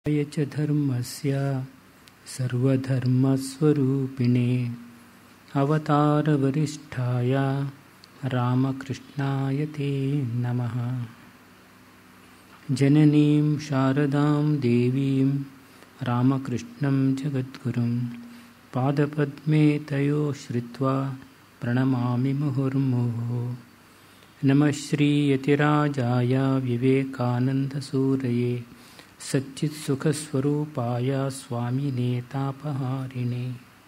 य च धर्मस्य सर्वधर्मस्वरूपिणे अवतारवरिष्ठाय रामकृष्णाय ते नमः जननीं शारदां देवीं रामकृष्णं जगद्गुरुं पादपद्मे तयो श्रित्वा प्रणमामि मुहुर्मुहुः नमः श्रीयतिराजाय विवेकानन्दसूरये सच्चित्सुखस्वरूपाय स्वामिनेतापहारिणे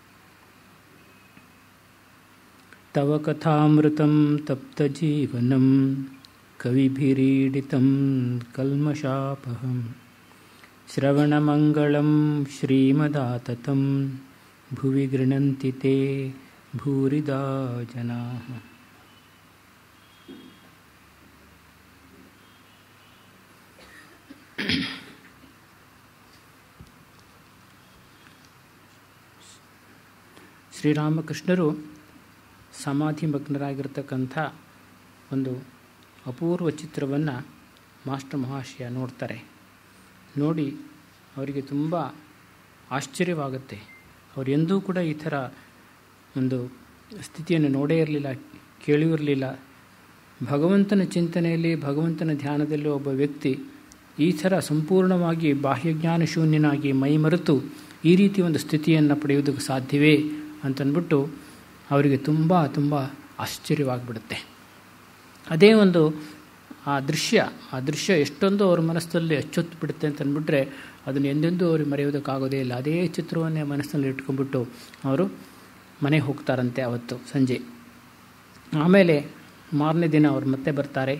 तव कथामृतं तप्तजीवनं कविभिरीडितं कल्मषापहं श्रवणमङ्गलं श्रीमदाततं भुवि गृह्णन्ति ते भूरिदा जनाः ಶ್ರೀರಾಮಕೃಷ್ಣರು ಸಮಾಧಿ ಮಗ್ನರಾಗಿರ್ತಕ್ಕಂಥ ಒಂದು ಅಪೂರ್ವ ಚಿತ್ರವನ್ನು ಮಾಸ್ಟರ್ ಮಹಾಶಯ ನೋಡ್ತಾರೆ ನೋಡಿ ಅವರಿಗೆ ತುಂಬ ಆಶ್ಚರ್ಯವಾಗುತ್ತೆ ಅವರು ಎಂದೂ ಕೂಡ ಈ ಥರ ಒಂದು ಸ್ಥಿತಿಯನ್ನು ನೋಡೇ ಇರಲಿಲ್ಲ ಕೇಳಿರಲಿಲ್ಲ ಭಗವಂತನ ಚಿಂತನೆಯಲ್ಲಿ ಭಗವಂತನ ಧ್ಯಾನದಲ್ಲಿ ಒಬ್ಬ ವ್ಯಕ್ತಿ ಈ ಥರ ಸಂಪೂರ್ಣವಾಗಿ ಬಾಹ್ಯಜ್ಞಾನ ಶೂನ್ಯನಾಗಿ ಮೈಮರೆತು ಈ ರೀತಿ ಒಂದು ಸ್ಥಿತಿಯನ್ನು ಪಡೆಯುವುದಕ್ಕೆ ಸಾಧ್ಯವೇ ಅಂತಂದ್ಬಿಟ್ಟು ಅವರಿಗೆ ತುಂಬ ತುಂಬ ಆಶ್ಚರ್ಯವಾಗಿಬಿಡುತ್ತೆ ಅದೇ ಒಂದು ಆ ದೃಶ್ಯ ಆ ದೃಶ್ಯ ಎಷ್ಟೊಂದು ಅವ್ರ ಮನಸ್ಸಲ್ಲಿ ಅಚ್ಚೊತ್ತು ಬಿಡುತ್ತೆ ಅಂತಂದ್ಬಿಟ್ರೆ ಅದನ್ನು ಎಂದೆಂದೂ ಅವ್ರಿಗೆ ಮರೆಯೋದಕ್ಕಾಗೋದೇ ಇಲ್ಲ ಅದೇ ಚಿತ್ರವನ್ನೇ ಮನಸ್ಸಿನಲ್ಲಿ ಇಟ್ಕೊಂಡ್ಬಿಟ್ಟು ಅವರು ಮನೆಗೆ ಹೋಗ್ತಾರಂತೆ ಅವತ್ತು ಸಂಜೆ ಆಮೇಲೆ ಮಾರನೇ ದಿನ ಅವ್ರು ಮತ್ತೆ ಬರ್ತಾರೆ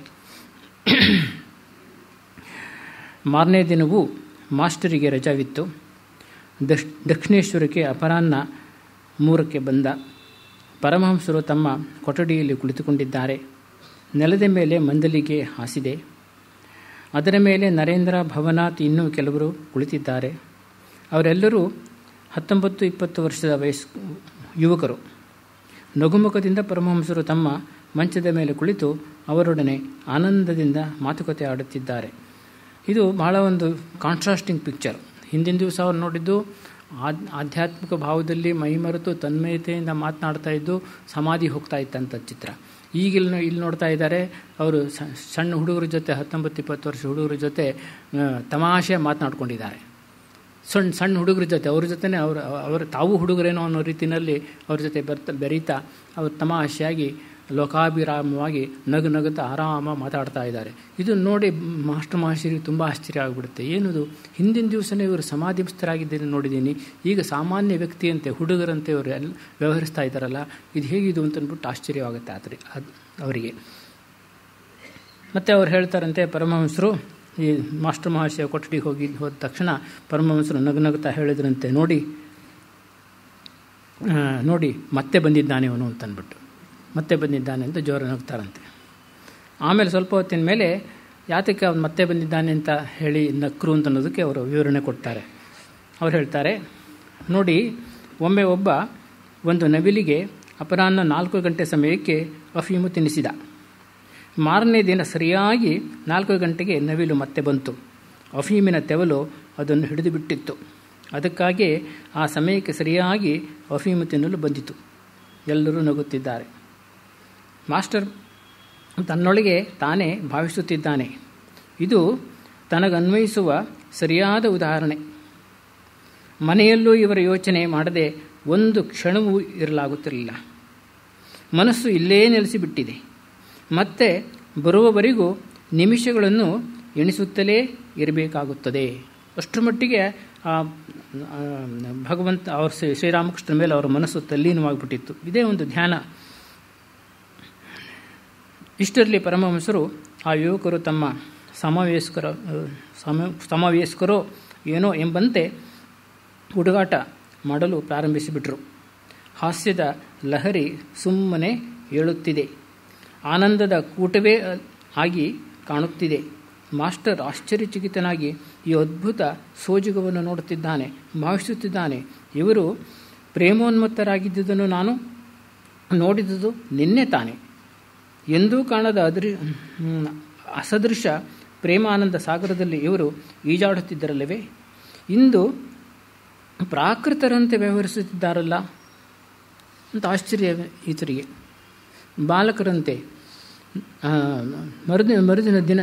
ಮಾರನೇ ದಿನವೂ ಮಾಸ್ಟರಿಗೆ ರಜಾವಿತ್ತು ದಕ್ಷ್ ದಕ್ಷಿಣೇಶ್ವರಕ್ಕೆ ಅಪರಾಹ್ನ ಮೂರಕ್ಕೆ ಬಂದ ಪರಮಹಂಸರು ತಮ್ಮ ಕೊಠಡಿಯಲ್ಲಿ ಕುಳಿತುಕೊಂಡಿದ್ದಾರೆ ನೆಲದ ಮೇಲೆ ಮಂದಲಿಗೆ ಹಾಸಿದೆ ಅದರ ಮೇಲೆ ನರೇಂದ್ರ ಭವನಾಥ್ ಇನ್ನೂ ಕೆಲವರು ಕುಳಿತಿದ್ದಾರೆ ಅವರೆಲ್ಲರೂ ಹತ್ತೊಂಬತ್ತು ಇಪ್ಪತ್ತು ವರ್ಷದ ವಯಸ್ಸು ಯುವಕರು ನಗುಮುಖದಿಂದ ಪರಮಹಂಸರು ತಮ್ಮ ಮಂಚದ ಮೇಲೆ ಕುಳಿತು ಅವರೊಡನೆ ಆನಂದದಿಂದ ಮಾತುಕತೆ ಆಡುತ್ತಿದ್ದಾರೆ ಇದು ಬಹಳ ಒಂದು ಕಾಂಟ್ರಾಸ್ಟಿಂಗ್ ಪಿಕ್ಚರ್ ಹಿಂದಿನ ದಿವಸ ಅವ್ರು ನೋಡಿದ್ದು ಆದ್ ಆಧ್ಯಾತ್ಮಿಕ ಭಾವದಲ್ಲಿ ಮೈಮರೆತು ತನ್ಮಯತೆಯಿಂದ ಮಾತನಾಡ್ತಾ ಇದ್ದು ಸಮಾಧಿ ಹೋಗ್ತಾ ಇತ್ತಂಥ ಚಿತ್ರ ಈಗ ಇಲ್ಲಿ ಇಲ್ಲಿ ನೋಡ್ತಾ ಇದ್ದಾರೆ ಅವರು ಸಣ್ಣ ಹುಡುಗರ ಜೊತೆ ಹತ್ತೊಂಬತ್ತು ಇಪ್ಪತ್ತು ವರ್ಷ ಹುಡುಗರ ಜೊತೆ ತಮಾಷೆ ಮಾತನಾಡ್ಕೊಂಡಿದ್ದಾರೆ ಸಣ್ಣ ಸಣ್ಣ ಹುಡುಗರ ಜೊತೆ ಅವ್ರ ಜೊತೆನೇ ಅವರು ಅವರು ತಾವು ಹುಡುಗರೇನೋ ಅನ್ನೋ ರೀತಿಯಲ್ಲಿ ಅವ್ರ ಜೊತೆ ಬರ್ತ ಬೆರೀತಾ ಅವರು ತಮಾಷೆಯಾಗಿ ಲೋಕಾಭಿರಾಮವಾಗಿ ನಗು ನಗುತ್ತಾ ಆರಾಮ ಮಾತಾಡ್ತಾ ಇದ್ದಾರೆ ಇದು ನೋಡಿ ಮಾಸ್ಟರ್ ಮಹರ್ಷಿಗೆ ತುಂಬ ಆಶ್ಚರ್ಯ ಆಗಿಬಿಡುತ್ತೆ ಏನದು ಹಿಂದಿನ ದಿವಸನೇ ಇವರು ಸಮಾಧಿಸ್ಥರಾಗಿದ್ದೇನೆ ನೋಡಿದ್ದೀನಿ ಈಗ ಸಾಮಾನ್ಯ ವ್ಯಕ್ತಿಯಂತೆ ಹುಡುಗರಂತೆ ಅವರು ಎಲ್ಲ ವ್ಯವಹರಿಸ್ತಾ ಇದ್ದಾರಲ್ಲ ಇದು ಹೇಗಿದು ಅಂತಂದ್ಬಿಟ್ಟು ಆಶ್ಚರ್ಯವಾಗುತ್ತೆ ಆದರೆ ಅದು ಅವರಿಗೆ ಮತ್ತು ಅವ್ರು ಹೇಳ್ತಾರಂತೆ ಪರಮಹಂಸರು ಈ ಮಾಸ್ಟರ್ ಮಹರ್ಷಿಯ ಕೊಠಡಿಗೆ ಹೋಗಿ ಹೋದ ತಕ್ಷಣ ಪರಮಹಂಸರು ನಗು ನಗುತ್ತಾ ಹೇಳಿದ್ರಂತೆ ನೋಡಿ ನೋಡಿ ಮತ್ತೆ ಬಂದಿದ್ದಾನೆ ಅವನು ಅಂತಂದ್ಬಿಟ್ಟು ಮತ್ತೆ ಬಂದಿದ್ದಾನೆ ಅಂತ ಜೋರು ನಗ್ತಾರಂತೆ ಆಮೇಲೆ ಸ್ವಲ್ಪ ಹೊತ್ತಿನ ಮೇಲೆ ಯಾತಕ್ಕೆ ಅವನು ಮತ್ತೆ ಬಂದಿದ್ದಾನೆ ಅಂತ ಹೇಳಿ ನಕ್ರು ಅಂತ ಅನ್ನೋದಕ್ಕೆ ಅವರು ವಿವರಣೆ ಕೊಡ್ತಾರೆ ಅವ್ರು ಹೇಳ್ತಾರೆ ನೋಡಿ ಒಮ್ಮೆ ಒಬ್ಬ ಒಂದು ನವಿಲಿಗೆ ಅಪರಾಹ್ನ ನಾಲ್ಕು ಗಂಟೆ ಸಮಯಕ್ಕೆ ಅಫೀಮು ತಿನ್ನಿಸಿದ ಮಾರನೇ ದಿನ ಸರಿಯಾಗಿ ನಾಲ್ಕು ಗಂಟೆಗೆ ನವಿಲು ಮತ್ತೆ ಬಂತು ಅಫೀಮಿನ ತೆವಲು ಅದನ್ನು ಹಿಡಿದು ಬಿಟ್ಟಿತ್ತು ಅದಕ್ಕಾಗಿ ಆ ಸಮಯಕ್ಕೆ ಸರಿಯಾಗಿ ಅಫೀಮು ತಿನ್ನಲು ಬಂದಿತು ಎಲ್ಲರೂ ನಗುತ್ತಿದ್ದಾರೆ ಮಾಸ್ಟರ್ ತನ್ನೊಳಗೆ ತಾನೇ ಭಾವಿಸುತ್ತಿದ್ದಾನೆ ಇದು ತನಗನ್ವಯಿಸುವ ಸರಿಯಾದ ಉದಾಹರಣೆ ಮನೆಯಲ್ಲೂ ಇವರ ಯೋಚನೆ ಮಾಡದೆ ಒಂದು ಕ್ಷಣವೂ ಇರಲಾಗುತ್ತಿರಲಿಲ್ಲ ಮನಸ್ಸು ಇಲ್ಲೇ ನೆಲೆಸಿಬಿಟ್ಟಿದೆ ಮತ್ತೆ ಬರುವವರೆಗೂ ನಿಮಿಷಗಳನ್ನು ಎಣಿಸುತ್ತಲೇ ಇರಬೇಕಾಗುತ್ತದೆ ಅಷ್ಟರ ಮಟ್ಟಿಗೆ ಆ ಭಗವಂತ ಅವ್ರ ಶ್ರೀರಾಮಕೃಷ್ಣ ಮೇಲೆ ಅವರ ಮನಸ್ಸು ತಲ್ಲೀನವಾಗಿಬಿಟ್ಟಿತ್ತು ಇದೇ ಒಂದು ಧ್ಯಾನ ಇಷ್ಟರಲ್ಲಿ ಪರಮಹಂಸರು ಆ ಯುವಕರು ತಮ್ಮ ಸಮವಯಸ್ಕರ ಸಮ ಸಮವಯಸ್ಕರೋ ಏನೋ ಎಂಬಂತೆ ಹುಡುಗಾಟ ಮಾಡಲು ಪ್ರಾರಂಭಿಸಿಬಿಟ್ರು ಹಾಸ್ಯದ ಲಹರಿ ಸುಮ್ಮನೆ ಏಳುತ್ತಿದೆ ಆನಂದದ ಕೂಟವೇ ಆಗಿ ಕಾಣುತ್ತಿದೆ ಮಾಸ್ಟರ್ ಆಶ್ಚರ್ಯಚಕಿತನಾಗಿ ಈ ಅದ್ಭುತ ಸೋಜಿಗವನ್ನು ನೋಡುತ್ತಿದ್ದಾನೆ ಭಾವಿಸುತ್ತಿದ್ದಾನೆ ಇವರು ಪ್ರೇಮೋನ್ಮತ್ತರಾಗಿದ್ದುದನ್ನು ನಾನು ನೋಡಿದುದು ನಿನ್ನೆ ತಾನೆ ಎಂದೂ ಕಾಣದ ಅದೃ ಅಸದೃಶ ಪ್ರೇಮಾನಂದ ಸಾಗರದಲ್ಲಿ ಇವರು ಈಜಾಡುತ್ತಿದ್ದರಲ್ಲವೇ ಇಂದು ಪ್ರಾಕೃತರಂತೆ ವ್ಯವಹರಿಸುತ್ತಿದ್ದಾರಲ್ಲ ಅಂತ ಆಶ್ಚರ್ಯ ಈತರಿಗೆ ಬಾಲಕರಂತೆ ಮರುದಿನ ಮರುದಿನ ದಿನ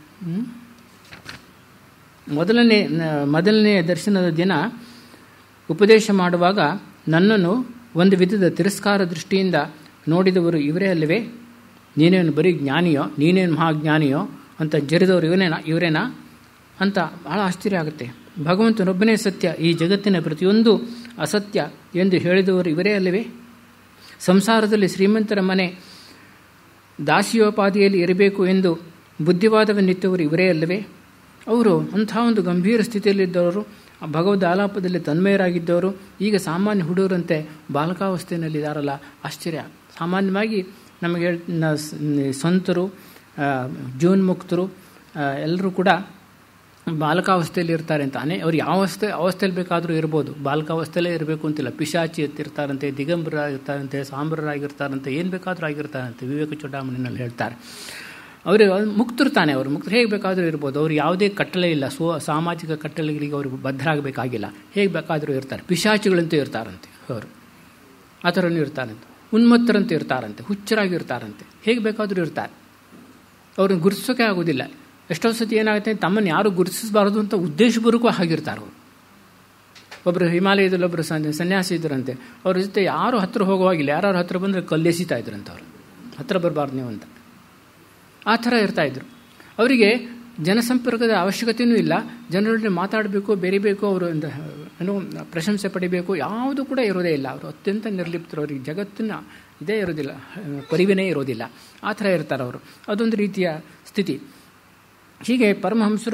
ಮೊದಲನೇ ಮೊದಲನೇ ದರ್ಶನದ ದಿನ ಉಪದೇಶ ಮಾಡುವಾಗ ನನ್ನನ್ನು ಒಂದು ವಿಧದ ತಿರಸ್ಕಾರ ದೃಷ್ಟಿಯಿಂದ ನೋಡಿದವರು ಇವರೇ ಅಲ್ಲವೇ ನೀನೇನು ಬರೀ ಜ್ಞಾನಿಯೋ ನೀನೇನು ಮಹಾಜ್ಞಾನಿಯೋ ಅಂತ ಜರಿದವರು ಇವನೇನಾ ಇವರೇನಾ ಅಂತ ಭಾಳ ಆಶ್ಚರ್ಯ ಆಗುತ್ತೆ ಭಗವಂತನೊಬ್ಬನೇ ಸತ್ಯ ಈ ಜಗತ್ತಿನ ಪ್ರತಿಯೊಂದು ಅಸತ್ಯ ಎಂದು ಹೇಳಿದವರು ಇವರೇ ಅಲ್ಲವೇ ಸಂಸಾರದಲ್ಲಿ ಶ್ರೀಮಂತರ ಮನೆ ದಾಸಿಯೋಪಾದಿಯಲ್ಲಿ ಇರಬೇಕು ಎಂದು ಬುದ್ಧಿವಾದವನ್ನಿತ್ತವರು ಇವರೇ ಅಲ್ಲವೇ ಅವರು ಅಂಥ ಒಂದು ಗಂಭೀರ ಸ್ಥಿತಿಯಲ್ಲಿದ್ದವರು ಭಗವದ್ ಆಲಾಪದಲ್ಲಿ ತನ್ಮಯರಾಗಿದ್ದವರು ಈಗ ಸಾಮಾನ್ಯ ಹುಡುಗರಂತೆ ಬಾಲಕಾವಸ್ಥೆಯಲ್ಲಿದ್ದಾರಲ್ಲ ಆಶ್ಚರ್ಯ ಸಾಮಾನ್ಯವಾಗಿ ನಮಗೆ ಸಂತರು ಜೀವನ್ಮುಕ್ತರು ಎಲ್ಲರೂ ಕೂಡ ಬಾಲಕಾವಸ್ಥೆಯಲ್ಲಿ ಇರ್ತಾರೆ ಅಂತ ಅನೇ ಅವ್ರು ಯಾವ ಅವಸ್ಥೆ ಅವಸ್ಥೆಯಲ್ಲಿ ಬೇಕಾದರೂ ಇರ್ಬೋದು ಬಾಲಕಾವಸ್ಥೆಯಲ್ಲೇ ಇರಬೇಕು ಅಂತಿಲ್ಲ ಪಿಶಾಚಿ ಎತ್ತಿರ್ತಾರಂತೆ ದಿಗಂಬರಾಗಿರ್ತಾರಂತೆ ಸಾಂಬ್ರರಾಗಿರ್ತಾರಂತೆ ಏನು ಬೇಕಾದರೂ ಆಗಿರ್ತಾರಂತೆ ವಿವೇಕ ಚೂಡಾಮಣಿನಲ್ಲಿ ಹೇಳ್ತಾರೆ ಅವರು ಮುಕ್ತರು ಅವರು ಮುಕ್ತರು ಹೇಗೆ ಬೇಕಾದರೂ ಇರ್ಬೋದು ಅವ್ರು ಯಾವುದೇ ಕಟ್ಟಲೆ ಇಲ್ಲ ಸ್ವ ಸಾಮಾಜಿಕ ಕಟ್ಟಳೆಗಳಿಗೆ ಅವರು ಬದ್ಧರಾಗಬೇಕಾಗಿಲ್ಲ ಹೇಗೆ ಬೇಕಾದರೂ ಇರ್ತಾರೆ ಪಿಶಾಚಿಗಳಂತೂ ಇರ್ತಾರಂತೆ ಅವರು ಆ ಥರನೂ ಇರ್ತಾರಂತೆ ಉನ್ಮತ್ತರಂತೆ ಇರ್ತಾರಂತೆ ಹುಚ್ಚರಾಗಿರ್ತಾರಂತೆ ಹೇಗೆ ಬೇಕಾದರೂ ಇರ್ತಾರೆ ಅವ್ರನ್ನ ಗುರುತಿಸೋಕೆ ಆಗೋದಿಲ್ಲ ಎಷ್ಟೋ ಸತಿ ಏನಾಗುತ್ತೆ ತಮ್ಮನ್ನು ಯಾರು ಗುರುತಿಸಬಾರದು ಅಂತ ಉದ್ದೇಶಪೂರ್ವಕ ಆಗಿರ್ತಾರೆ ಅವರು ಒಬ್ಬರು ಹಿಮಾಲಯದಲ್ಲಿ ಒಬ್ಬರು ಸನ್ಯಾಸಿ ಇದ್ದರಂತೆ ಅವ್ರ ಜೊತೆ ಯಾರು ಹತ್ತಿರ ಹೋಗುವಾಗಿಲ್ಲ ಯಾರು ಹತ್ತಿರ ಬಂದರೆ ಕಲ್ಲೆಸಿತಾ ಇದ್ರಂತ ಅವರು ಹತ್ತಿರ ಬರಬಾರ್ದು ನೀವು ಅಂತ ಆ ಥರ ಇರ್ತಾಯಿದ್ರು ಅವರಿಗೆ ಜನಸಂಪರ್ಕದ ಅವಶ್ಯಕತೆಯೂ ಇಲ್ಲ ಜನರೊಡನೆ ಮಾತಾಡಬೇಕು ಬೆರಿಬೇಕು ಅವರು ಏನು ಪ್ರಶಂಸೆ ಪಡಿಬೇಕು ಯಾವುದು ಕೂಡ ಇರೋದೇ ಇಲ್ಲ ಅವರು ಅತ್ಯಂತ ನಿರ್ಲಿಪ್ತರು ಅವರಿಗೆ ಜಗತ್ತಿನ ಇದೇ ಇರೋದಿಲ್ಲ ಪರಿವಿನೇ ಇರೋದಿಲ್ಲ ಆ ಥರ ಇರ್ತಾರೆ ಅವರು ಅದೊಂದು ರೀತಿಯ ಸ್ಥಿತಿ ಹೀಗೆ ಪರಮಹಂಸರು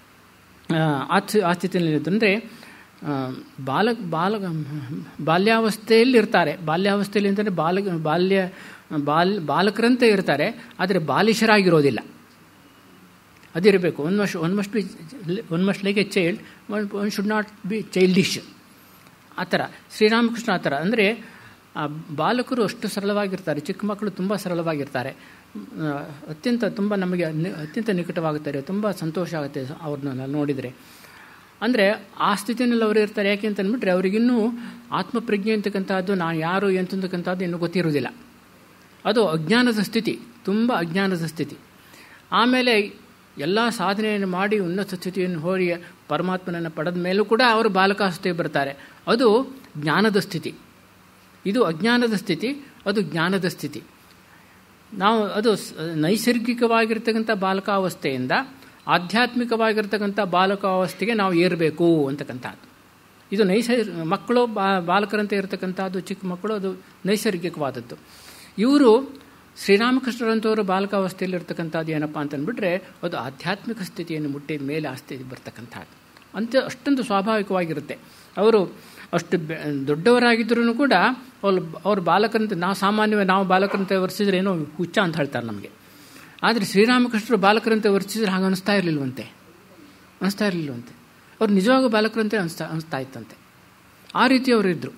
ಆ ಆ ಸ್ಥಿತಿಯಲ್ಲಿದ್ದಂದರೆ ಬಾಲ ಬಾಲ ಬಾಲ್ಯಾವಸ್ಥೆಯಲ್ಲಿ ಇರ್ತಾರೆ ಬಾಲ್ಯಾವಸ್ಥೆಯಲ್ಲಿ ಅಂತಂದರೆ ಬಾಲ ಬಾಲ್ಯ ಬಾಲ್ ಬಾಲಕರಂತೆ ಇರ್ತಾರೆ ಆದರೆ ಬಾಲಿಶರಾಗಿರೋದಿಲ್ಲ ಅದಿರಬೇಕು one must one must be one must like A child one one should not be childish ಆ ಥರ ಶ್ರೀರಾಮಕೃಷ್ಣ ಆ ಥರ ಅಂದರೆ ಬಾಲಕರು ಅಷ್ಟು ಸರಳವಾಗಿರ್ತಾರೆ ಚಿಕ್ಕ ಮಕ್ಕಳು ತುಂಬ ಸರಳವಾಗಿರ್ತಾರೆ ಅತ್ಯಂತ ತುಂಬ ನಮಗೆ ಅತ್ಯಂತ ನಿಕಟವಾಗುತ್ತಾರೆ ತುಂಬ ಸಂತೋಷ ಆಗುತ್ತೆ ಅವ್ರನ್ನ ನೋಡಿದರೆ ಅಂದರೆ ಆ ಸ್ಥಿತಿಯಲ್ಲಿ ಅವರು ಇರ್ತಾರೆ ಯಾಕೆ ಅಂತ ಅಂದ್ಬಿಟ್ರೆ ಅವರಿಗಿನ್ನೂ ಆತ್ಮಪ್ರಜ್ಞೆ ಅಂತಕ್ಕಂಥದ್ದು ನಾನು ಯಾರು ಅಂತಕ್ಕಂಥದ್ದು ಇನ್ನೂ ಗೊತ್ತಿರೋದಿಲ್ಲ ಅದು ಅಜ್ಞಾನದ ಸ್ಥಿತಿ ತುಂಬ ಅಜ್ಞಾನದ ಸ್ಥಿತಿ ಆಮೇಲೆ ಎಲ್ಲ ಸಾಧನೆಯನ್ನು ಮಾಡಿ ಉನ್ನತ ಸ್ಥಿತಿಯನ್ನು ಹೋರಿ ಪರಮಾತ್ಮನನ್ನು ಪಡೆದ ಮೇಲೂ ಕೂಡ ಅವರು ಬಾಲಕಾವಸ್ಥೆಗೆ ಬರ್ತಾರೆ ಅದು ಜ್ಞಾನದ ಸ್ಥಿತಿ ಇದು ಅಜ್ಞಾನದ ಸ್ಥಿತಿ ಅದು ಜ್ಞಾನದ ಸ್ಥಿತಿ ನಾವು ಅದು ನೈಸರ್ಗಿಕವಾಗಿರ್ತಕ್ಕಂಥ ಬಾಲಕಾವಸ್ಥೆಯಿಂದ ಆಧ್ಯಾತ್ಮಿಕವಾಗಿರ್ತಕ್ಕಂಥ ಬಾಲಕಾವಸ್ಥೆಗೆ ನಾವು ಏರಬೇಕು ಅಂತಕ್ಕಂಥದ್ದು ಇದು ನೈಸರ್ಗ ಮಕ್ಕಳು ಬಾ ಬಾಲಕರಂತೆ ಇರತಕ್ಕಂಥದ್ದು ಚಿಕ್ಕ ಮಕ್ಕಳು ಅದು ನೈಸರ್ಗಿಕವಾದದ್ದು ಇವರು ಶ್ರೀರಾಮಕೃಷ್ಣರಂಥವರು ಬಾಲಕಾವಸ್ಥೆಯಲ್ಲಿರ್ತಕ್ಕಂಥದ್ದು ಏನಪ್ಪ ಅಂತಂದ್ಬಿಟ್ರೆ ಅದು ಆಧ್ಯಾತ್ಮಿಕ ಸ್ಥಿತಿಯನ್ನು ಮುಟ್ಟಿದ ಮೇಲೆ ಆ ಸ್ಥಿತಿ ಬರ್ತಕ್ಕಂಥದ್ದು ಅಂತ ಅಷ್ಟೊಂದು ಸ್ವಾಭಾವಿಕವಾಗಿರುತ್ತೆ ಅವರು ಅಷ್ಟು ದೊಡ್ಡವರಾಗಿದ್ದರೂ ಕೂಡ ಅವ್ರು ಅವ್ರು ಬಾಲಕರಂತೆ ನಾವು ಸಾಮಾನ್ಯವಾಗಿ ನಾವು ಬಾಲಕರಂತೆ ವರ್ತಿಸಿದ್ರೆ ಏನೋ ಹುಚ್ಚ ಅಂತ ಹೇಳ್ತಾರೆ ನಮಗೆ ಆದರೆ ಶ್ರೀರಾಮಕೃಷ್ಣರು ಬಾಲಕರಂತೆ ವರ್ತಿಸಿದ್ರೆ ಹಾಗೆ ಅನಿಸ್ತಾ ಇರಲಿಲ್ವಂತೆ ಅನಿಸ್ತಾ ಇರಲಿಲ್ವಂತೆ ಅವ್ರು ನಿಜವಾಗೂ ಬಾಲಕರಂತೆ ಅನಿಸ್ತಾ ಅನಿಸ್ತಾ ಇತ್ತಂತೆ ಆ ರೀತಿ ಅವರು ಇದ್ದರು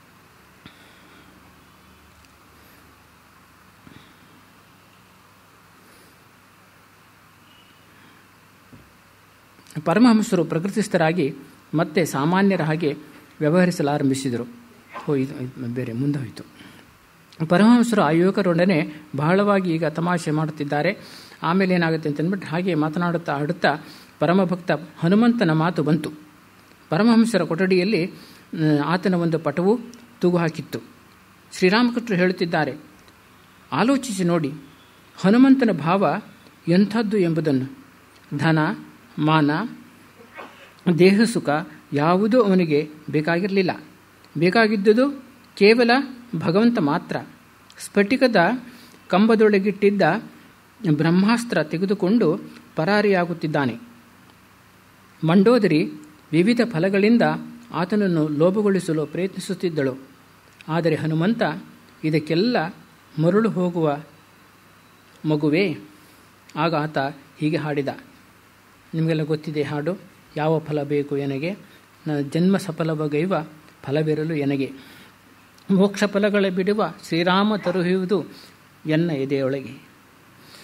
ಪರಮಹಂಸರು ಪ್ರಕೃತಿಸ್ಥರಾಗಿ ಮತ್ತೆ ಸಾಮಾನ್ಯರ ಹಾಗೆ ವ್ಯವಹರಿಸಲಾರಂಭಿಸಿದರು ಹೋ ಇದು ಬೇರೆ ಮುಂದೆ ಹೋಯಿತು ಪರಮಹಂಸರು ಆ ಯುವಕರೊಡನೆ ಬಹಳವಾಗಿ ಈಗ ತಮಾಷೆ ಮಾಡುತ್ತಿದ್ದಾರೆ ಆಮೇಲೆ ಏನಾಗುತ್ತೆ ಅಂತಂದ್ಬಿಟ್ಟು ಹಾಗೆ ಮಾತನಾಡುತ್ತಾ ಆಡುತ್ತಾ ಪರಮಭಕ್ತ ಹನುಮಂತನ ಮಾತು ಬಂತು ಪರಮಹಂಸರ ಕೊಠಡಿಯಲ್ಲಿ ಆತನ ಒಂದು ಪಟವು ತೂಗು ಹಾಕಿತ್ತು ಶ್ರೀರಾಮಕೃಷ್ಣರು ಹೇಳುತ್ತಿದ್ದಾರೆ ಆಲೋಚಿಸಿ ನೋಡಿ ಹನುಮಂತನ ಭಾವ ಎಂಥದ್ದು ಎಂಬುದನ್ನು ಧನ ಮಾನ ದೇಹ ಸುಖ ಯಾವುದೂ ಅವನಿಗೆ ಬೇಕಾಗಿರಲಿಲ್ಲ ಬೇಕಾಗಿದ್ದುದು ಕೇವಲ ಭಗವಂತ ಮಾತ್ರ ಸ್ಫಟಿಕದ ಕಂಬದೊಳಗಿಟ್ಟಿದ್ದ ಬ್ರಹ್ಮಾಸ್ತ್ರ ತೆಗೆದುಕೊಂಡು ಪರಾರಿಯಾಗುತ್ತಿದ್ದಾನೆ ಮಂಡೋದರಿ ವಿವಿಧ ಫಲಗಳಿಂದ ಆತನನ್ನು ಲೋಭಗೊಳಿಸಲು ಪ್ರಯತ್ನಿಸುತ್ತಿದ್ದಳು ಆದರೆ ಹನುಮಂತ ಇದಕ್ಕೆಲ್ಲ ಮರುಳು ಹೋಗುವ ಮಗುವೇ ಆಗ ಆತ ಹೀಗೆ ಹಾಡಿದ ನಿಮಗೆಲ್ಲ ಗೊತ್ತಿದೆ ಹಾಡು ಯಾವ ಫಲ ಬೇಕು ಎನಗೆ ನನ್ನ ಜನ್ಮ ಸಫಲವಗೈವ ಫಲವಿರಲು ಎನಗೆ ಮೋಕ್ಷ ಫಲಗಳ ಬಿಡುವ ಶ್ರೀರಾಮ ತರುಹುವುದು ಎನ್ನ ಎದೆಯೊಳಗೆ